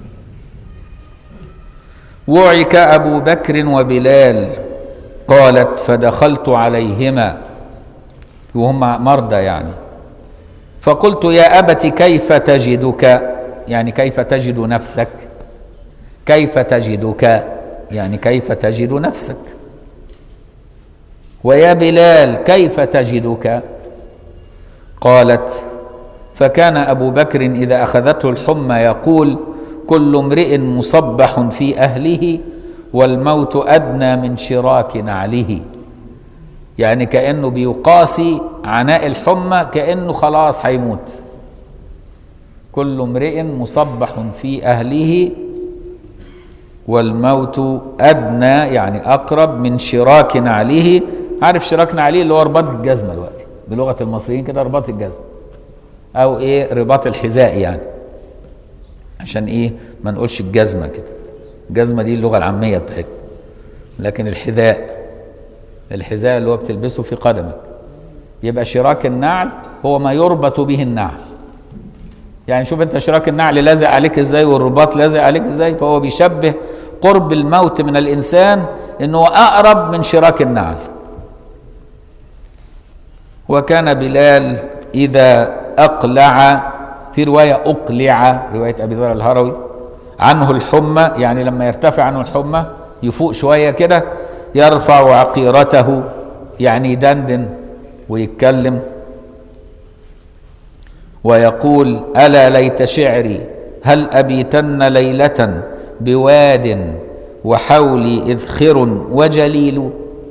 وعك ابو بكر وبلال قالت فدخلت عليهما وهم مرضى يعني فقلت يا ابت كيف تجدك يعني كيف تجد نفسك كيف تجدك يعني كيف تجد نفسك ويا بلال كيف تجدك قالت فكان ابو بكر اذا اخذته الحمى يقول كل امرئ مصبح في اهله والموت ادنى من شراك نعله يعني كانه بيقاسي عناء الحمى كانه خلاص هيموت كل امرئ مصبح في اهله والموت ادنى يعني اقرب من شراك نعله عارف شراك نعله اللي هو رباط الجزمه دلوقتي بلغه المصريين كده رباط الجزمه او ايه رباط الحذاء يعني عشان ايه ما نقولش الجزمه كده الجزمه دي اللغه العاميه بتاعتنا لكن الحذاء الحذاء اللي هو بتلبسه في قدمك يبقى شراك النعل هو ما يربط به النعل يعني شوف انت شراك النعل لازق عليك ازاي والرباط لازق عليك ازاي فهو بيشبه قرب الموت من الانسان انه اقرب من شراك النعل وكان بلال اذا اقلع في روايه اقلع روايه ابي ذر الهروي عنه الحمى يعني لما يرتفع عنه الحمى يفوق شويه كده يرفع عقيرته يعني يدندن ويتكلم ويقول الا ليت شعري هل ابيتن ليله بواد وحولي اذخر وجليل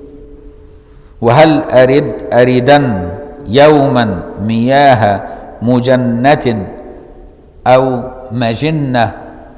وهل ارد اردن يوما مياه مجنه او مجنه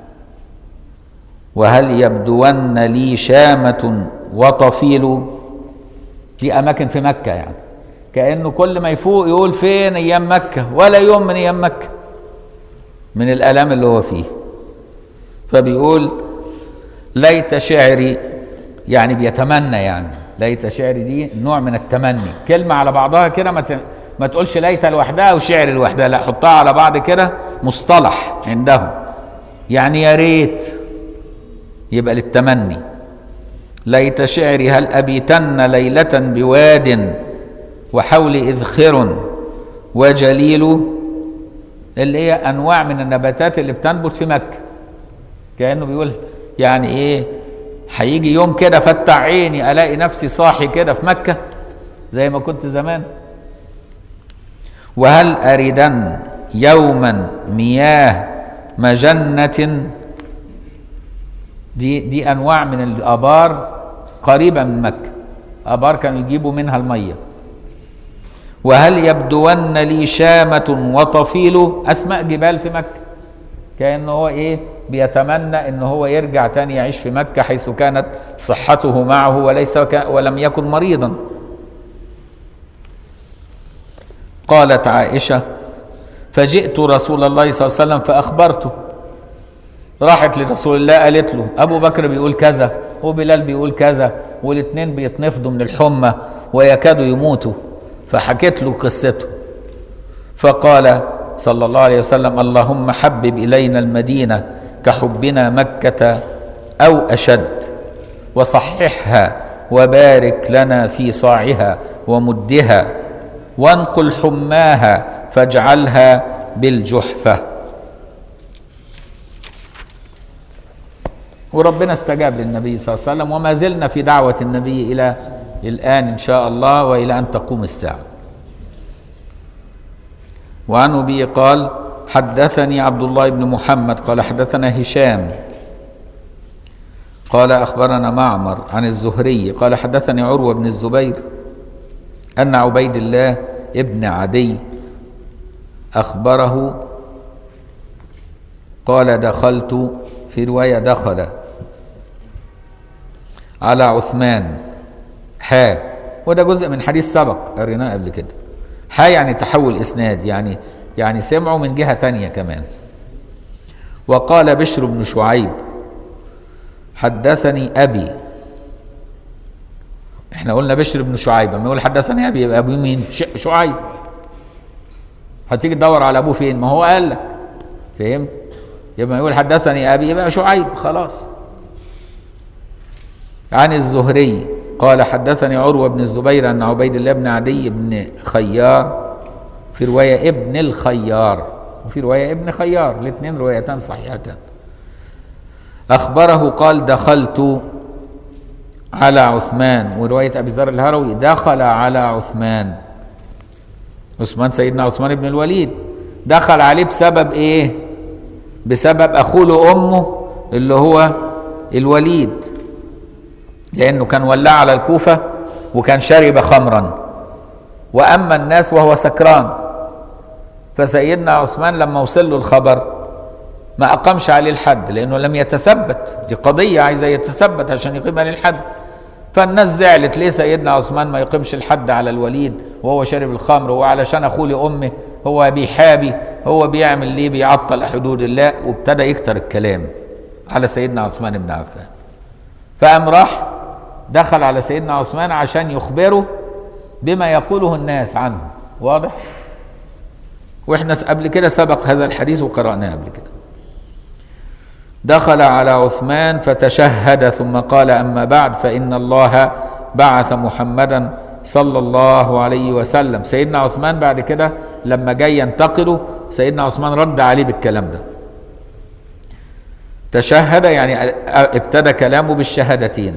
وهل يبدون لي شامه وطفيل دي اماكن في مكه يعني كانه كل ما يفوق يقول فين ايام مكه ولا يوم من ايام مكه من الالام اللي هو فيه فبيقول ليت شعري يعني بيتمنى يعني ليت شعري دي نوع من التمني كلمه على بعضها كده ما ت... ما تقولش ليت لوحدها وشعر لوحدها لا حطها على بعض كده مصطلح عندهم يعني يا ريت يبقى للتمني ليت شعري هل أبيتن ليلة بواد وحول إذخر وجليل اللي هي أنواع من النباتات اللي بتنبت في مكة كأنه بيقول يعني إيه هيجي يوم كده فتح عيني ألاقي نفسي صاحي كده في مكة زي ما كنت زمان وهل أردن يوما مياه مجنة دي دي انواع من الابار قريبه من مكه ابار كانوا يجيبوا منها الميه وهل يبدون لي شامه وطفيل اسماء جبال في مكه كانه هو ايه بيتمنى ان هو يرجع تاني يعيش في مكه حيث كانت صحته معه وليس ولم يكن مريضا قالت عائشه فجئت رسول الله صلى الله عليه وسلم فاخبرته راحت لرسول الله قالت له ابو بكر بيقول كذا وبلال بيقول كذا والاثنين بيتنفضوا من الحمى ويكادوا يموتوا فحكيت له قصته فقال صلى الله عليه وسلم اللهم حبب الينا المدينه كحبنا مكة أو أشد وصححها وبارك لنا في صاعها ومدها وانقل حماها فاجعلها بالجحفة وربنا استجاب للنبي صلى الله عليه وسلم وما زلنا في دعوة النبي إلى الآن إن شاء الله وإلى أن تقوم الساعة وعن أبي قال حدثني عبد الله بن محمد قال حدثنا هشام قال أخبرنا معمر عن الزهري قال حدثني عروة بن الزبير أن عبيد الله ابن عدي أخبره قال دخلت في رواية دخل على عثمان حا وده جزء من حديث سبق قريناه قبل كده حا يعني تحول إسناد يعني يعني سمعوا من جهة تانية كمان وقال بشر بن شعيب حدثني أبي احنا قلنا بشر بن شعيب لما يقول حدثني أبي يبقى أبوه مين ش- شعيب هتيجي تدور على أبوه فين ما هو قال لك فهمت يبقى يقول حدثني أبي يبقى شعيب خلاص عن الزهري قال حدثني عروة بن الزبير أن عبيد الله بن عدي بن خيار في رواية ابن الخيار وفي رواية ابن خيار الاثنين روايتان صحيحتان أخبره قال دخلت على عثمان ورواية أبي ذر الهروي دخل على عثمان عثمان سيدنا عثمان بن الوليد دخل عليه بسبب إيه بسبب أخوه لأمه اللي هو الوليد لأنه كان ولع على الكوفة وكان شرب خمرا وأما الناس وهو سكران فسيدنا عثمان لما وصل له الخبر ما أقامش عليه الحد لأنه لم يتثبت دي قضية عايزة يتثبت عشان يقيم عليه الحد فالناس زعلت ليه سيدنا عثمان ما يقيمش الحد على الوليد وهو شارب الخمر هو علشان أخوه لأمه هو بيحابي هو بيعمل ليه بيعطل حدود الله وابتدى يكتر الكلام على سيدنا عثمان بن عفان فقام راح دخل على سيدنا عثمان عشان يخبره بما يقوله الناس عنه واضح واحنا قبل كده سبق هذا الحديث وقرأناه قبل كده دخل على عثمان فتشهد ثم قال أما بعد فإن الله بعث محمدا صلى الله عليه وسلم سيدنا عثمان بعد كده لما جاي ينتقله سيدنا عثمان رد عليه بالكلام ده تشهد يعني ابتدى كلامه بالشهادتين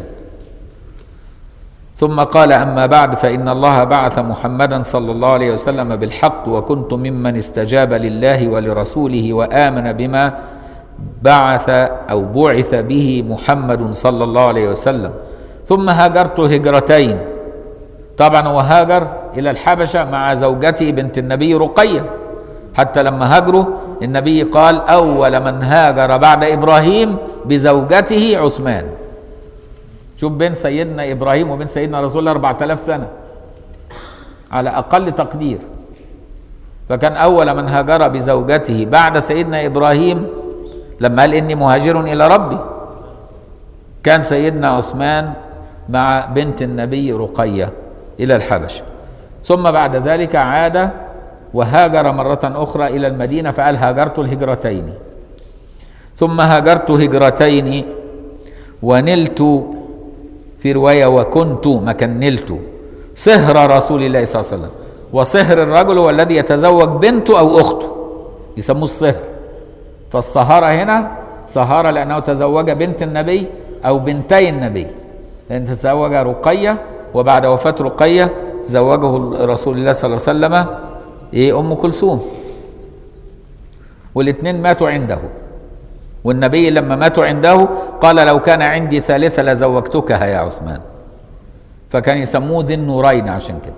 ثم قال أما بعد فإن الله بعث محمدا صلى الله عليه وسلم بالحق وكنت ممن استجاب لله ولرسوله وآمن بما بعث أو بعث به محمد صلى الله عليه وسلم ثم هاجرت هجرتين طبعا هو هاجر إلى الحبشة مع زوجته بنت النبي رقية حتى لما هاجروا النبي قال أول من هاجر بعد إبراهيم بزوجته عثمان شوف بين سيدنا إبراهيم وبين سيدنا رسول الله 4000 سنة على أقل تقدير فكان أول من هاجر بزوجته بعد سيدنا إبراهيم لما قال إني مهاجر إلى ربي كان سيدنا عثمان مع بنت النبي رقية إلى الحبشة ثم بعد ذلك عاد وهاجر مرة أخرى إلى المدينة فقال هاجرت الهجرتين ثم هاجرت هجرتين ونلت في رواية وكنت ما كان نلت صهر رسول الله صلى الله عليه وسلم وصهر الرجل هو الذي يتزوج بنته أو أخته يسموه الصهر فالصهارة هنا صهارة لأنه تزوج بنت النبي أو بنتي النبي لأن تزوج رقية وبعد وفاة رقية زوجه رسول الله صلى الله عليه وسلم إيه أم كلثوم والاثنين ماتوا عنده والنبي لما ماتوا عنده قال لو كان عندي ثالثة لزوجتكها يا عثمان فكان يسموه ذي النورين عشان كده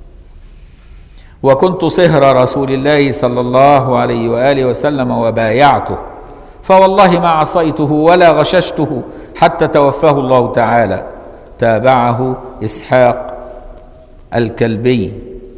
وكنت صهر رسول الله صلى الله عليه وآله وسلم وبايعته فوالله ما عصيته ولا غششته حتى توفاه الله تعالى تابعه إسحاق الكلبي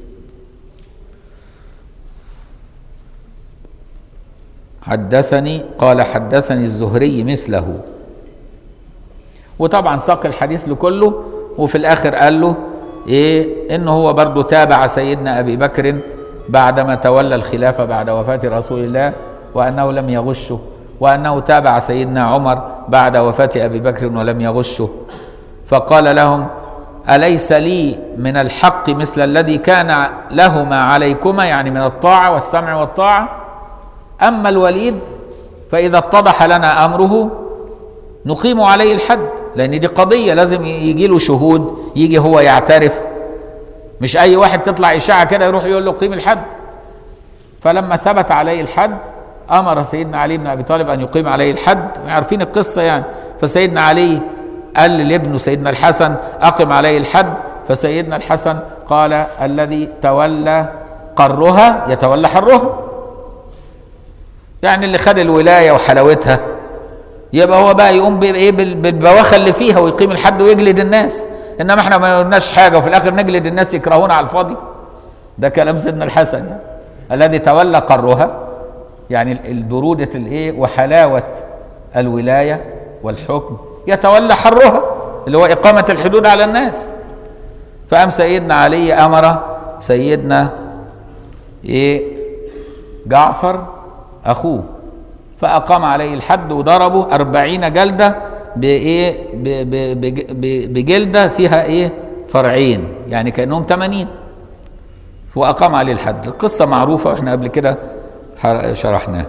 حدثني قال حدثني الزهري مثله وطبعا ساق الحديث لكله وفي الاخر قال له ايه انه هو برضه تابع سيدنا ابي بكر بعدما تولى الخلافه بعد وفاه رسول الله وانه لم يغشه وأنه تابع سيدنا عمر بعد وفاة أبي بكر ولم يغشه فقال لهم أليس لي من الحق مثل الذي كان لهما عليكما يعني من الطاعة والسمع والطاعة أما الوليد فإذا اتضح لنا أمره نقيم عليه الحد لأن دي قضية لازم يجي له شهود يجي هو يعترف مش أي واحد تطلع إشاعة كده يروح يقول له قيم الحد فلما ثبت عليه الحد امر سيدنا علي بن ابي طالب ان يقيم عليه الحد عارفين القصه يعني فسيدنا علي قال لابنه سيدنا الحسن اقم عليه الحد فسيدنا الحسن قال الذي تولى قرها يتولى حرها يعني اللي خد الولايه وحلاوتها يبقى هو بقى يقوم بايه بال- بالبواخه اللي فيها ويقيم الحد ويجلد الناس انما احنا ما قلناش حاجه وفي الاخر نجلد الناس يكرهونا على الفاضي ده كلام سيدنا الحسن يعني الذي تولى قرها يعني ال- البرودة الايه وحلاوة الولاية والحكم يتولى حرها اللي هو إقامة الحدود على الناس فقام سيدنا علي أمر سيدنا إيه جعفر أخوه فأقام عليه الحد وضربه أربعين جلدة بإيه ب- ب- بج- ب- بجلدة فيها إيه فرعين يعني كأنهم 80 وأقام عليه الحد القصة معروفة وإحنا قبل كده حر- شرحناها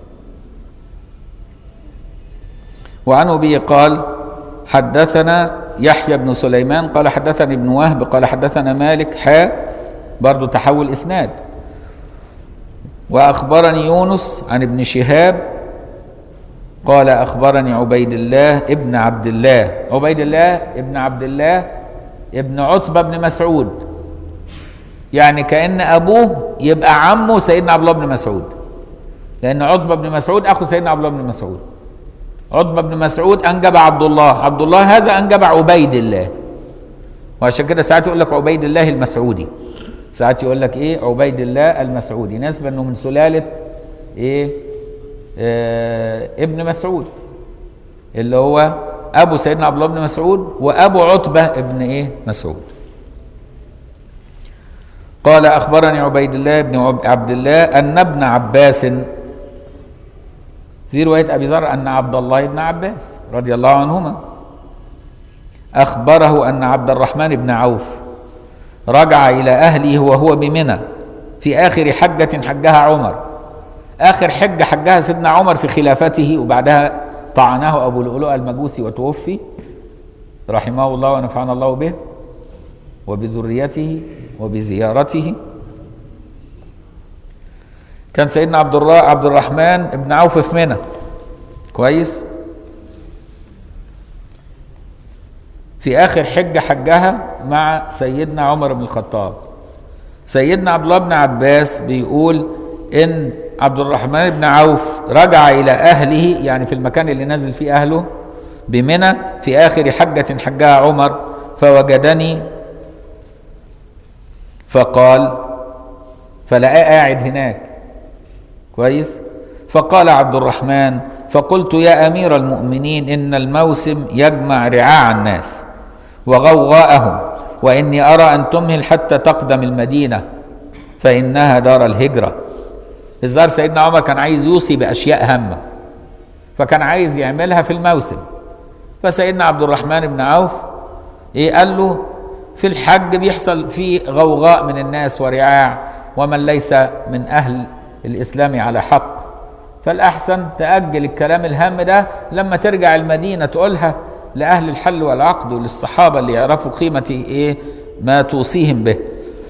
وعن أبي قال حدثنا يحيى بن سليمان قال حدثني ابن وهب قال حدثنا مالك حا برضو تحول إسناد وأخبرني يونس عن ابن شهاب قال أخبرني عبيد الله ابن عبد الله عبيد الله ابن عبد الله ابن عتبة بن مسعود يعني كأن أبوه يبقى عمه سيدنا عبد الله بن مسعود لأن عتبة بن مسعود أخو سيدنا عبد الله بن مسعود عتبة بن مسعود أنجب عبد الله عبد الله هذا أنجب عبيد الله وعشان كده ساعات يقول لك عبيد الله المسعودي ساعات يقول لك ايه عبيد الله المسعودي نسبة انه من سلالة ايه آه ابن مسعود اللي هو ابو سيدنا عبد الله بن مسعود وابو عتبة ابن ايه مسعود قال اخبرني عبيد الله بن عب- عبد الله ان ابن عباس في رواية ابي ذر ان عبد الله بن عباس رضي الله عنهما اخبره ان عبد الرحمن بن عوف رجع إلى أهله وهو بمنى في آخر حجة حجها عمر آخر حجة حجها سيدنا عمر في خلافته وبعدها طعنه أبو لؤلؤ المجوسي وتوفي رحمه الله ونفعنا الله به وبذريته وبزيارته كان سيدنا عبد الله عبد الرحمن بن عوف في منى كويس في اخر حجه حجها مع سيدنا عمر بن الخطاب سيدنا عبد الله بن عباس بيقول ان عبد الرحمن بن عوف رجع الى اهله يعني في المكان اللي نزل فيه اهله بمنى في اخر حجه حجها عمر فوجدني فقال فلقاه قاعد هناك كويس فقال عبد الرحمن فقلت يا امير المؤمنين ان الموسم يجمع رعاع الناس وغوغاءهم واني ارى ان تمهل حتى تقدم المدينه فانها دار الهجره الظاهر سيدنا عمر كان عايز يوصي باشياء هامه فكان عايز يعملها في الموسم فسيدنا عبد الرحمن بن عوف ايه قال له في الحج بيحصل فيه غوغاء من الناس ورعاع ومن ليس من اهل الاسلام على حق فالاحسن تاجل الكلام الهام ده لما ترجع المدينه تقولها لاهل الحل والعقد وللصحابه اللي يعرفوا قيمه ايه ما توصيهم به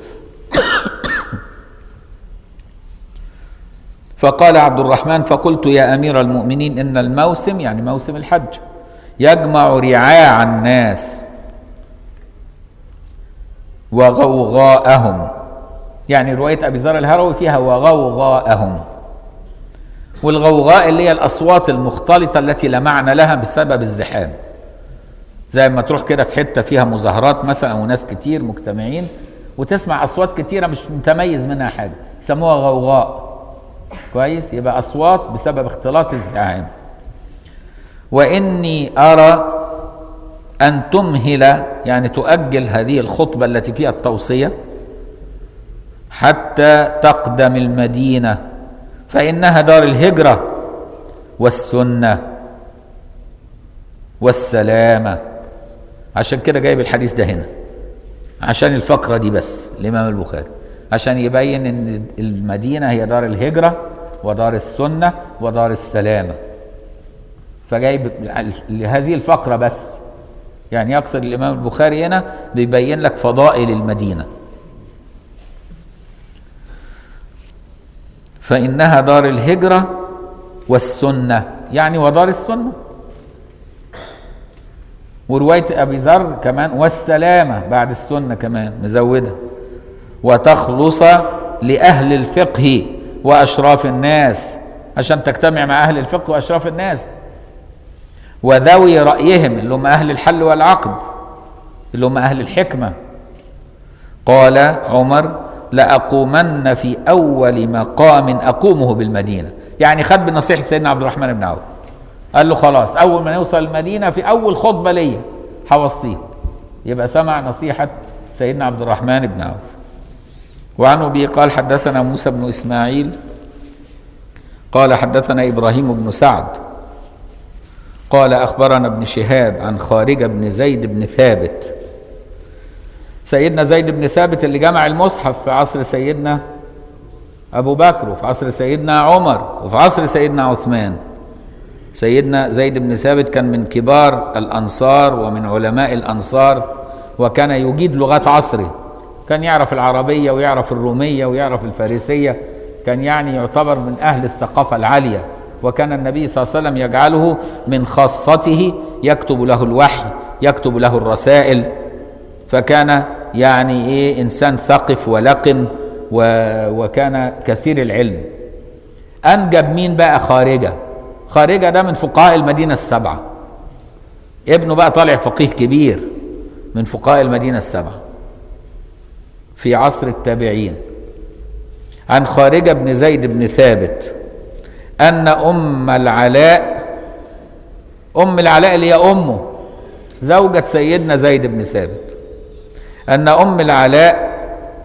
فقال عبد الرحمن فقلت يا امير المؤمنين ان الموسم يعني موسم الحج يجمع رعاع الناس وغوغاءهم يعني روايه ابي ذر الهروي فيها وغوغاءهم والغوغاء اللي هي الاصوات المختلطه التي لا معنى لها بسبب الزحام زي ما تروح كده في حته فيها مظاهرات مثلا وناس كتير مجتمعين وتسمع اصوات كتيره مش متميز منها حاجه يسموها غوغاء كويس يبقى اصوات بسبب اختلاط الزحام واني ارى ان تمهل يعني تؤجل هذه الخطبه التي فيها التوصيه حتى تقدم المدينه فانها دار الهجره والسنة والسلامة عشان كده جايب الحديث ده هنا عشان الفقرة دي بس الإمام البخاري عشان يبين إن المدينة هي دار الهجرة ودار السنة ودار السلامة فجايب لهذه الفقرة بس يعني يقصد الإمام البخاري هنا بيبين لك فضائل المدينة فإنها دار الهجرة والسنة يعني ودار السنة ورواية أبي ذر كمان والسلامة بعد السنة كمان مزودة وتخلص لأهل الفقه وأشراف الناس عشان تجتمع مع أهل الفقه وأشراف الناس وذوي رأيهم اللي هم أهل الحل والعقد اللي هم أهل الحكمة قال عمر لأقومن في أول مقام أقومه بالمدينة يعني خد بنصيحة سيدنا عبد الرحمن بن عوف قال له خلاص أول ما نوصل المدينة في أول خطبة ليا هوصيه يبقى سمع نصيحة سيدنا عبد الرحمن بن عوف وعن أبي قال حدثنا موسى بن إسماعيل قال حدثنا إبراهيم بن سعد قال أخبرنا ابن شهاب عن خارجة بن زيد بن ثابت سيدنا زيد بن ثابت اللي جمع المصحف في عصر سيدنا أبو بكر وفي عصر سيدنا عمر وفي عصر سيدنا عثمان سيدنا زيد بن ثابت كان من كبار الأنصار ومن علماء الأنصار وكان يجيد لغات عصره كان يعرف العربية ويعرف الرومية ويعرف الفارسية كان يعني يعتبر من أهل الثقافة العالية وكان النبي صلى الله عليه وسلم يجعله من خاصته يكتب له الوحي يكتب له الرسائل فكان يعني ايه انسان ثقف ولقن و وكان كثير العلم انجب مين بقى خارجه خارجه ده من فقهاء المدينه السبعه ابنه بقى طالع فقيه كبير من فقهاء المدينه السبعه في عصر التابعين عن خارجه بن زيد بن ثابت ان ام العلاء ام العلاء اللي هي امه زوجة سيدنا زيد بن ثابت أن أم العلاء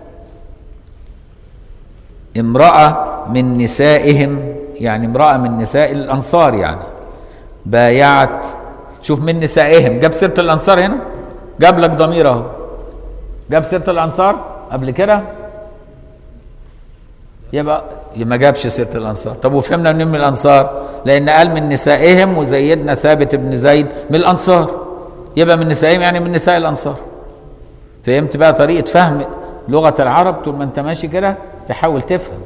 امرأة من نسائهم يعني امرأة من نساء الأنصار يعني بايعت شوف من نسائهم جاب سيرة الأنصار هنا جاب لك ضمير أهو جاب سيرة الأنصار قبل كده يبقى ما جابش سيرة الأنصار طب وفهمنا منين من الأنصار لأن قال من نسائهم وزيدنا ثابت بن زيد من الأنصار يبقى من نسائهم يعني من نساء الأنصار فهمت بقى طريقة فهم لغة العرب طول ما انت ماشي كده تحاول تفهم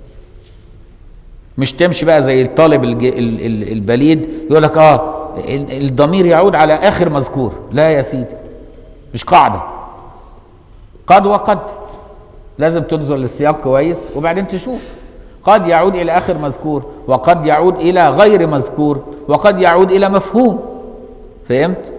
مش تمشي بقى زي الطالب الج... ال... ال... البليد يقول لك اه ال- الضمير يعود على اخر مذكور لا يا سيدي مش قاعدة قد وقد لازم تنظر للسياق كويس وبعدين تشوف قد يعود الى اخر مذكور وقد يعود الى غير مذكور وقد يعود الى مفهوم فهمت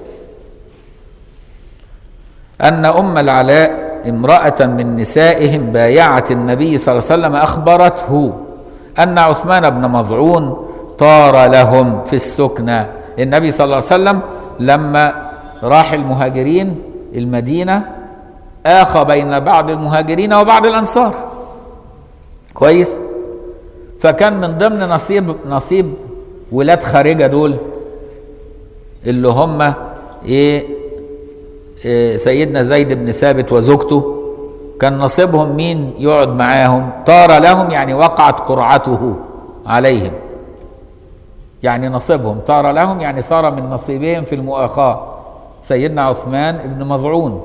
أن أم العلاء امرأة من نسائهم بايعت النبي صلى الله عليه وسلم أخبرته أن عثمان بن مظعون طار لهم في السكنى النبي صلى الله عليه وسلم لما راح المهاجرين المدينة آخى بين بعض المهاجرين وبعض الأنصار كويس فكان من ضمن نصيب نصيب ولاد خارجة دول اللي هم ايه سيدنا زيد بن ثابت وزوجته كان نصيبهم مين يقعد معاهم طار لهم يعني وقعت قرعته عليهم يعني نصيبهم طار لهم يعني صار من نصيبهم في المؤاخاة سيدنا عثمان بن مظعون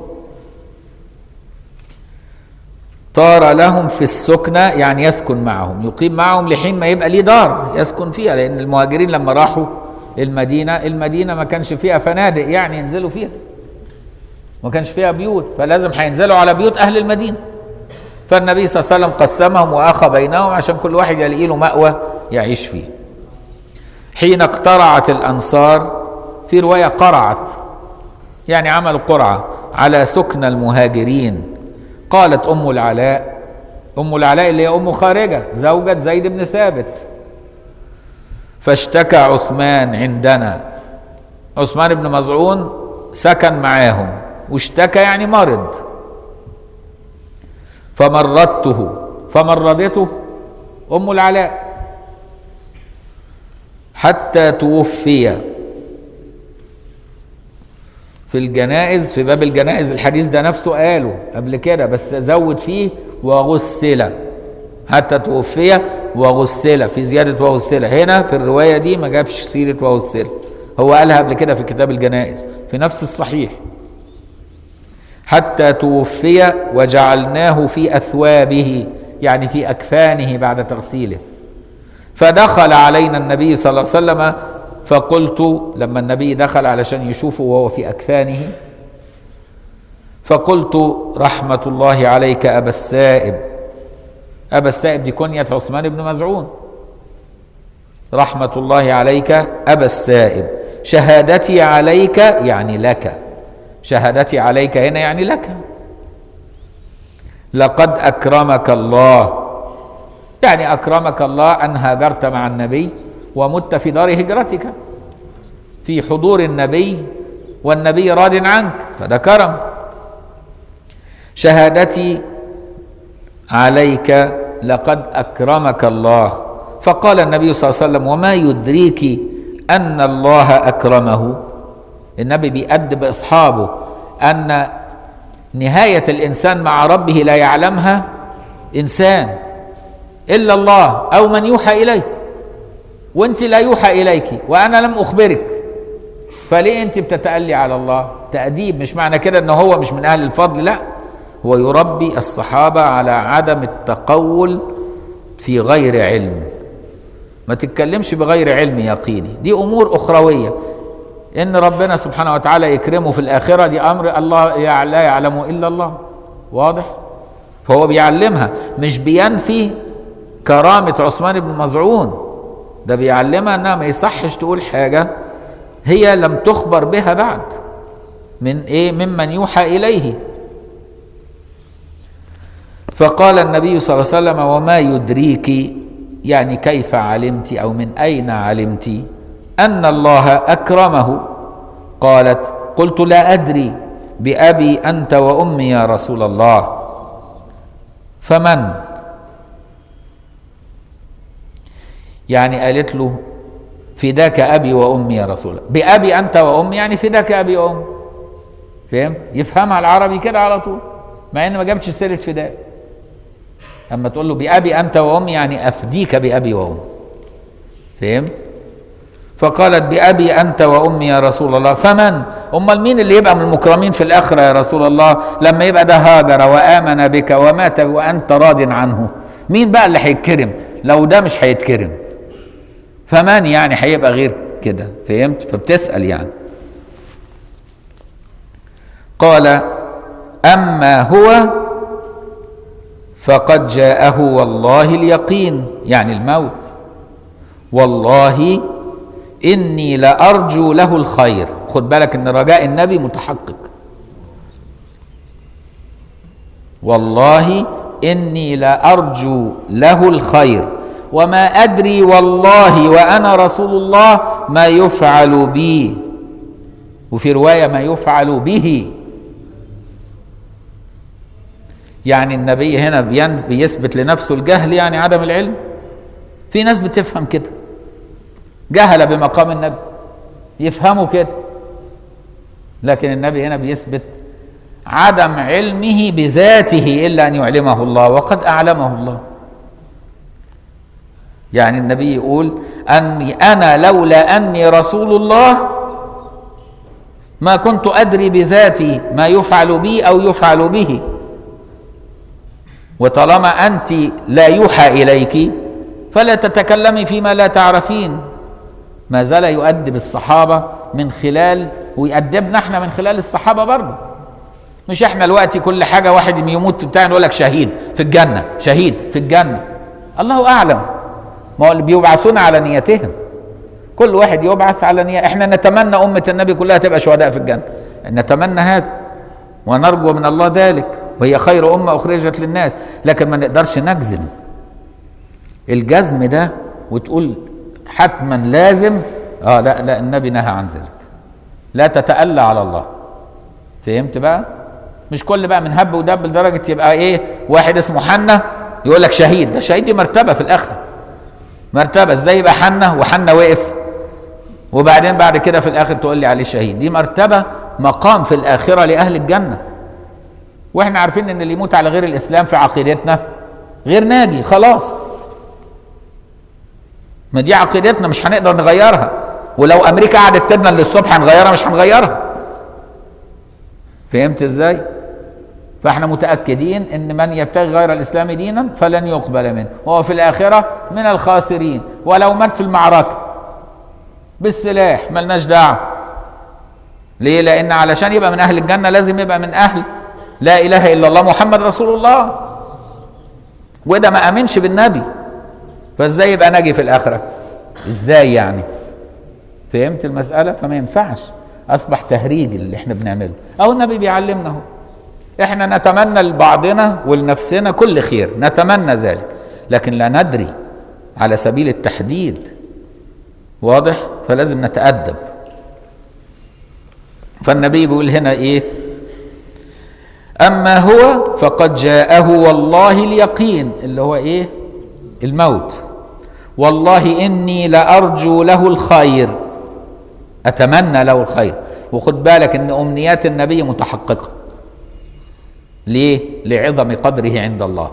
طار لهم في السكنة يعني يسكن معهم يقيم معهم لحين ما يبقى ليه دار يسكن فيها لأن المهاجرين لما راحوا المدينة المدينة ما كانش فيها فنادق يعني ينزلوا فيها ما كانش فيها بيوت فلازم هينزلوا على بيوت اهل المدينه فالنبي صلى الله عليه وسلم قسمهم واخى بينهم عشان كل واحد يلاقي له مأوى يعيش فيه حين اقترعت الانصار في روايه قرعت يعني عملوا قرعه على سكن المهاجرين قالت ام العلاء ام العلاء اللي هي ام خارجه زوجة زيد بن ثابت فاشتكى عثمان عندنا عثمان بن مزعون سكن معاهم واشتكى يعني مرض فمرضته فمرضته ام العلاء حتى توفي في الجنائز في باب الجنائز الحديث ده نفسه قاله قبل كده بس زود فيه وغسل حتى توفي وغسل في زيادة وغسل هنا في الرواية دي ما جابش سيرة وغسل هو قالها قبل كده في كتاب الجنائز في نفس الصحيح حتى توفي وجعلناه في أثوابه يعني في أكفانه بعد تغسيله فدخل علينا النبي صلى الله عليه وسلم فقلت لما النبي دخل علشان يشوفه وهو في أكفانه فقلت رحمة الله عليك أبا السائب أبا السائب دي كنية عثمان بن مزعون رحمة الله عليك أبا السائب شهادتي عليك يعني لك شهادتي عليك هنا يعني لك لقد أكرمك الله يعني أكرمك الله أن هاجرت مع النبي ومت في دار هجرتك في حضور النبي والنبي راض عنك فده كرم شهادتي عليك لقد أكرمك الله فقال النبي صلى الله عليه وسلم وما يدريك أن الله أكرمه النبي بيأدب أصحابه أن نهاية الإنسان مع ربه لا يعلمها إنسان إلا الله أو من يوحى إليه وأنت لا يوحى إليك وأنا لم أخبرك فليه أنت بتتألي على الله تأديب مش معنى كده أنه هو مش من أهل الفضل لا هو يربي الصحابة على عدم التقول في غير علم ما تتكلمش بغير علم يقيني دي أمور أخروية إن ربنا سبحانه وتعالى يكرمه في الآخرة دي أمر الله يع- لا يعلمه إلا الله واضح فهو بيعلمها مش بينفي كرامة عثمان بن مزعون ده بيعلمها انها ما يصحش تقول حاجة هي لم تخبر بها بعد من ايه ممن يوحى اليه فقال النبي صلى الله عليه وسلم وما يدريك يعني كيف علمت او من اين علمت ان الله اكرمه قالت قلت لا ادري بابي انت وامي يا رسول الله فمن يعني قالت له فداك ابي وامي يا رسول الله بابي انت وامي يعني فداك ابي وامي فهمت يفهمها العربي كده على طول مع ان ما جابتش سيره فداء اما تقول له بابي انت وامي يعني افديك بابي وامي فهمت فقالت بأبي أنت وأمي يا رسول الله فمن أمال مين اللي يبقى من المكرمين في الآخرة يا رسول الله لما يبقى ده هاجر وآمن بك ومات وأنت راض عنه مين بقى اللي هيتكرم لو ده مش هيتكرم فمن يعني هيبقى غير كده فهمت فبتسأل يعني قال أما هو فقد جاءه والله اليقين يعني الموت والله إني لأرجو له الخير خد بالك إن رجاء النبي متحقق والله إني لأرجو له الخير وما أدري والله وأنا رسول الله ما يفعل بي وفي رواية ما يفعل به يعني النبي هنا بين بيثبت لنفسه الجهل يعني عدم العلم في ناس بتفهم كده جهل بمقام النبي يفهموا كده لكن النبي هنا بيثبت عدم علمه بذاته الا ان يعلمه الله وقد اعلمه الله يعني النبي يقول اني انا لولا اني رسول الله ما كنت ادري بذاتي ما يفعل بي او يفعل به وطالما انت لا يوحى اليك فلا تتكلمي فيما لا تعرفين ما زال يؤدب الصحابة من خلال ويأدبنا احنا من خلال الصحابة برضه مش احنا دلوقتي كل حاجة واحد يموت بتاع نقول لك شهيد في الجنة شهيد في الجنة الله أعلم ما هو اللي بيبعثون على نيتهم كل واحد يبعث على نية احنا نتمنى أمة النبي كلها تبقى شهداء في الجنة نتمنى هذا ونرجو من الله ذلك وهي خير أمة أخرجت للناس لكن ما نقدرش نجزم الجزم ده وتقول حتما لازم اه لا لا النبي نهى عن ذلك لا تتألى على الله فهمت بقى مش كل بقى من هب ودب لدرجة يبقى ايه واحد اسمه حنة يقول لك شهيد ده شهيد دي مرتبة في الآخرة مرتبة ازاي يبقى حنة وحنة وقف وبعدين بعد كده في الاخر تقول لي عليه شهيد دي مرتبه مقام في الاخره لاهل الجنه واحنا عارفين ان اللي يموت على غير الاسلام في عقيدتنا غير ناجي خلاص ما دي عقيدتنا مش هنقدر نغيرها ولو امريكا قعدت تدنا للصبح هنغيرها مش هنغيرها فهمت ازاي فاحنا متاكدين ان من يبتغي غير الاسلام دينا فلن يقبل منه وهو في الاخره من الخاسرين ولو مات في المعركه بالسلاح ملناش دعوه ليه لان علشان يبقى من اهل الجنه لازم يبقى من اهل لا اله الا الله محمد رسول الله وده ما امنش بالنبي فازاي يبقى ناجي في الاخره ازاي يعني فهمت المساله فما ينفعش اصبح تهريج اللي احنا بنعمله او النبي بيعلمنا اهو احنا نتمنى لبعضنا ولنفسنا كل خير نتمنى ذلك لكن لا ندري على سبيل التحديد واضح فلازم نتأدب فالنبي بيقول هنا ايه اما هو فقد جاءه والله اليقين اللي هو ايه الموت والله اني لارجو له الخير اتمنى له الخير وخد بالك ان امنيات النبي متحققه ليه لعظم قدره عند الله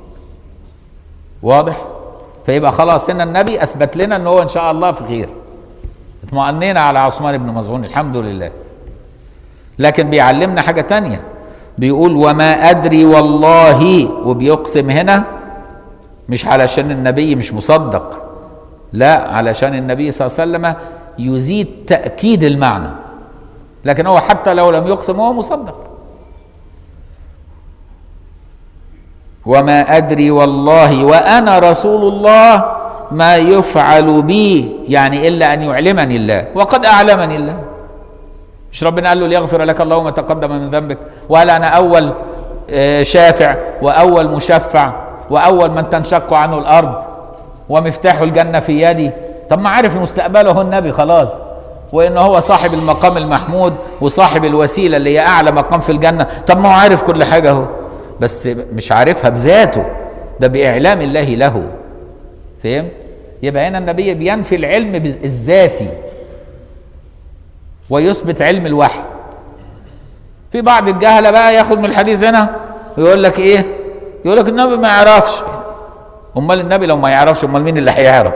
واضح فيبقى خلاص هنا النبي اثبت لنا ان هو ان شاء الله في خير اطمأنينا على عثمان بن مظعون الحمد لله لكن بيعلمنا حاجة تانية بيقول وما أدري والله وبيقسم هنا مش علشان النبي مش مصدق لا علشان النبي صلى الله عليه وسلم يزيد تأكيد المعنى لكن هو حتى لو لم يقسم هو مصدق وما أدري والله وأنا رسول الله ما يفعل بي يعني إلا أن يعلمني الله وقد أعلمني الله مش ربنا قال له ليغفر لك الله ما تقدم من ذنبك وقال أنا أول آه، شافع وأول مشفع وأول من تنشق عنه الأرض ومفتاح الجنة في يدي طب ما عارف مستقبله هو النبي خلاص وإن هو صاحب المقام المحمود وصاحب الوسيلة اللي هي أعلى مقام في الجنة طب ما هو عارف كل حاجة اهو بس مش عارفها بذاته ده بإعلام الله له فهمت؟ يبقى هنا النبي بينفي العلم الذاتي ويثبت علم الوحي في بعض الجهله بقى ياخد من الحديث هنا ويقول لك ايه يقول لك النبي ما يعرفش امال النبي لو ما يعرفش امال مين اللي هيعرف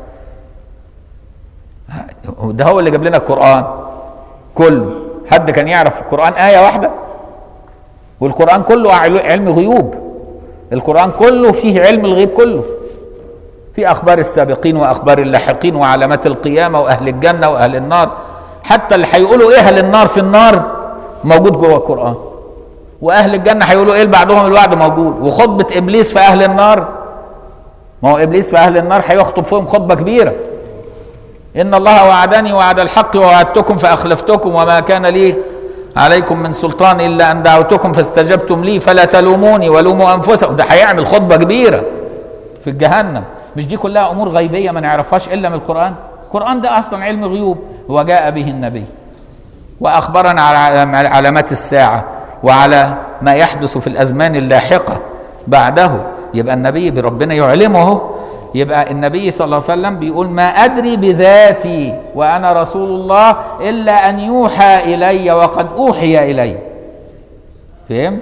ده هو اللي جاب لنا القران كله حد كان يعرف في القران ايه واحده والقران كله علم غيوب القران كله فيه علم الغيب كله في اخبار السابقين واخبار اللاحقين وعلامات القيامه واهل الجنه واهل النار حتى اللي هيقولوا ايه اهل النار في النار موجود جوه القران واهل الجنه هيقولوا ايه بعدهم الوعد موجود وخطبه ابليس في اهل النار ما هو ابليس في اهل النار هيخطب فيهم خطبه كبيره ان الله وعدني وعد الحق ووعدتكم فاخلفتكم وما كان لي عليكم من سلطان الا ان دعوتكم فاستجبتم لي فلا تلوموني ولوموا انفسكم ده هيعمل خطبه كبيره في الجهنم مش دي كلها امور غيبيه ما نعرفهاش الا من القران القران ده اصلا علم غيوب وجاء به النبي واخبرنا على علامات الساعه وعلى ما يحدث في الازمان اللاحقه بعده يبقى النبي بربنا يعلمه يبقى النبي صلى الله عليه وسلم بيقول ما ادري بذاتي وانا رسول الله الا ان يوحى الي وقد اوحي الي فهمت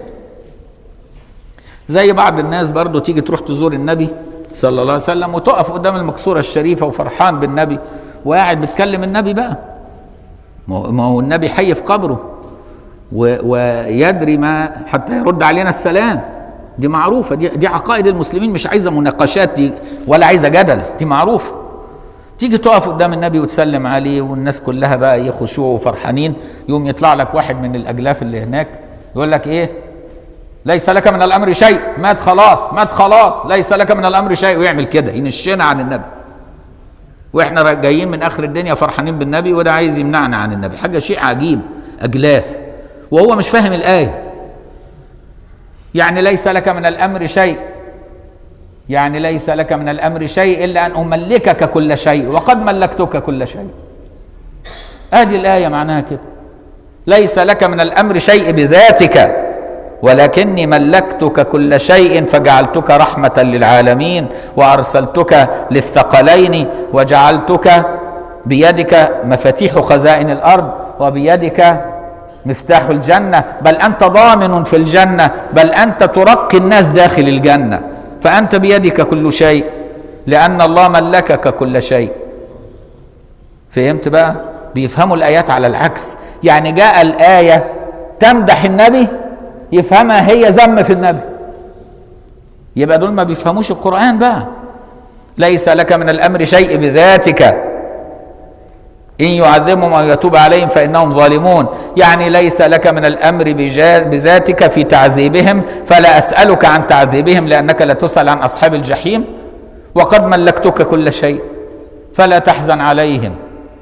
زي بعض الناس برضو تيجي تروح تزور النبي صلى الله عليه وسلم وتقف قدام المقصورة الشريفة وفرحان بالنبي وقاعد بتكلم النبي بقى ما هو النبي حي في قبره ويدري ما حتى يرد علينا السلام دي معروفة دي, دي عقائد المسلمين مش عايزة مناقشات دي ولا عايزة جدل دي معروفة تيجي تقف قدام النبي وتسلم عليه والناس كلها بقى ايه خشوع وفرحانين يوم يطلع لك واحد من الاجلاف اللي هناك يقول لك ايه ليس لك من الامر شيء مات خلاص مات خلاص ليس لك من الامر شيء ويعمل كده ينشنا عن النبي واحنا جايين من اخر الدنيا فرحانين بالنبي وده عايز يمنعنا عن النبي حاجه شيء عجيب اجلاف وهو مش فاهم الايه يعني ليس لك من الامر شيء يعني ليس لك من الامر شيء الا ان املكك كل شيء وقد ملكتك كل شيء ادي الايه معناها كده ليس لك من الامر شيء بذاتك ولكني ملكتك كل شيء فجعلتك رحمة للعالمين وأرسلتك للثقلين وجعلتك بيدك مفاتيح خزائن الارض وبيدك مفتاح الجنه بل انت ضامن في الجنه بل انت ترقي الناس داخل الجنه فانت بيدك كل شيء لان الله ملكك كل شيء فهمت بقى بيفهموا الايات على العكس يعني جاء الايه تمدح النبي يفهمها هي ذم في النبي يبقى دول ما بيفهموش القران بقى ليس لك من الامر شيء بذاتك ان يعذبهم او يتوب عليهم فانهم ظالمون يعني ليس لك من الامر بجا- بذاتك في تعذيبهم فلا اسالك عن تعذيبهم لانك لا تسال عن اصحاب الجحيم وقد ملكتك كل شيء فلا تحزن عليهم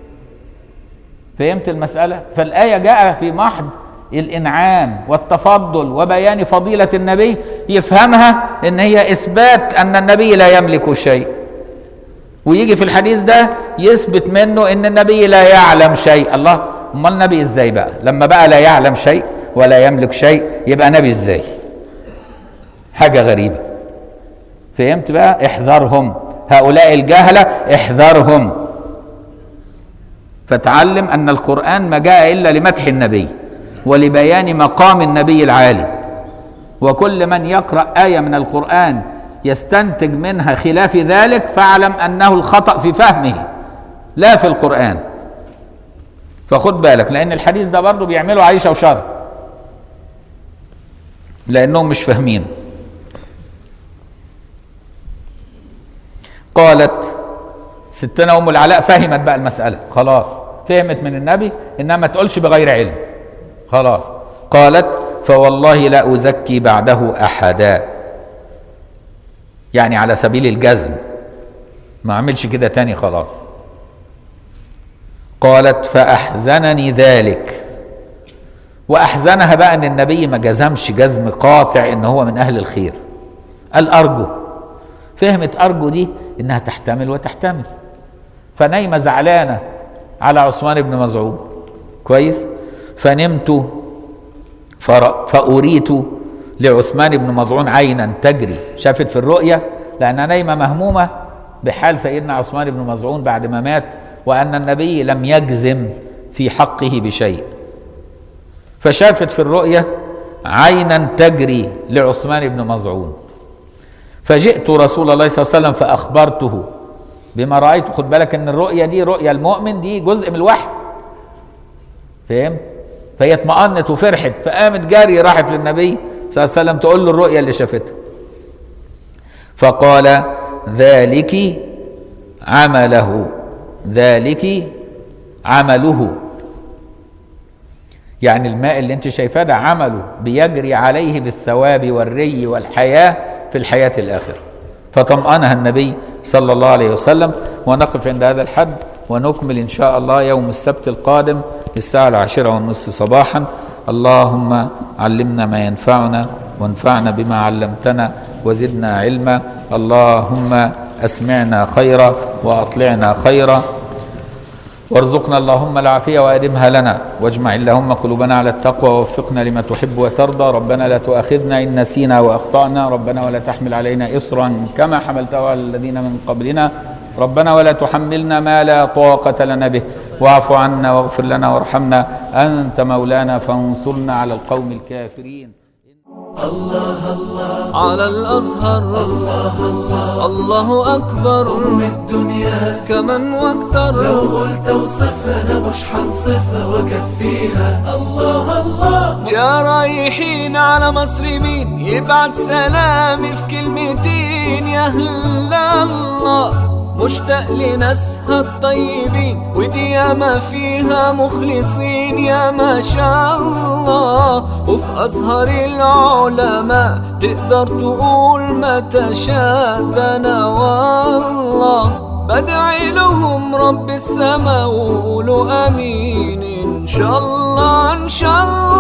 فهمت المسألة؟ فالآية جاء في محض الإنعام والتفضل وبيان فضيلة النبي يفهمها إن هي إثبات أن النبي لا يملك شيء ويجي في الحديث ده يثبت منه إن النبي لا يعلم شيء الله أمال النبي إزاي بقى لما بقى لا يعلم شيء ولا يملك شيء يبقى نبي إزاي حاجة غريبة فهمت بقى احذرهم هؤلاء الجهلة احذرهم فتعلم ان القران ما جاء الا لمدح النبي ولبيان مقام النبي العالي وكل من يقرا ايه من القران يستنتج منها خلاف ذلك فاعلم انه الخطا في فهمه لا في القران فخد بالك لان الحديث ده برضه بيعملوا عيشه وشر لانهم مش فاهمين قالت ستنا ام العلاء فهمت بقى المساله خلاص فهمت من النبي انها ما تقولش بغير علم خلاص قالت فوالله لا ازكي بعده احدا يعني على سبيل الجزم ما اعملش كده تاني خلاص قالت فاحزنني ذلك واحزنها بقى ان النبي ما جزمش جزم قاطع ان هو من اهل الخير قال ارجو فهمت ارجو دي انها تحتمل وتحتمل فنايمه زعلانه على عثمان بن مزعون كويس فنمت فر- فأريت لعثمان بن مظعون عينا تجري شافت في الرؤيا لأنها نايمة مهمومة بحال سيدنا عثمان بن مظعون بعد ما مات وأن النبي لم يجزم في حقه بشيء فشافت في الرؤيا عينا تجري لعثمان بن مظعون فجئت رسول الله صلى الله عليه وسلم فأخبرته بما رأيت خد بالك ان الرؤيا دي رؤيا المؤمن دي جزء من الوحي فهمت فهي اطمأنت وفرحت فقامت جاري راحت للنبي صلى الله عليه وسلم تقول له الرؤيا اللي شافتها فقال ذلك عمله ذلك عمله يعني الماء اللي انت شايفاه ده عمله بيجري عليه بالثواب والري والحياة في الحياة الآخرة فطمأنها النبي صلى الله عليه وسلم ونقف عند هذا الحد ونكمل إن شاء الله يوم السبت القادم الساعة العاشرة والنصف صباحا اللهم علمنا ما ينفعنا وانفعنا بما علمتنا وزدنا علما اللهم أسمعنا خيرا وأطلعنا خيرا وارزقنا اللهم العافية وأدمها لنا واجمع اللهم قلوبنا على التقوى ووفقنا لما تحب وترضى ربنا لا تؤاخذنا إن نسينا وأخطأنا ربنا ولا تحمل علينا إصرا كما حملته على الذين من قبلنا ربنا ولا تحملنا ما لا طاقة لنا به واعف عنا واغفر لنا وارحمنا أنت مولانا فانصرنا على القوم الكافرين على الأزهر الله أكبر الدنيا كمن واكتر لو قلت وصفنا مش حنصفها وكفيها الله الله يا رايحين على مصر مين يبعت سلامي في كلمتين يا هلا الله مشتاق لناسها الطيبين ودي ياما فيها مخلصين يا ما شاء الله وفي أزهر العلماء تقدر تقول ما تشاء ده أنا والله بدعي لهم رب السما وقولوا امين ان شاء الله ان شاء الله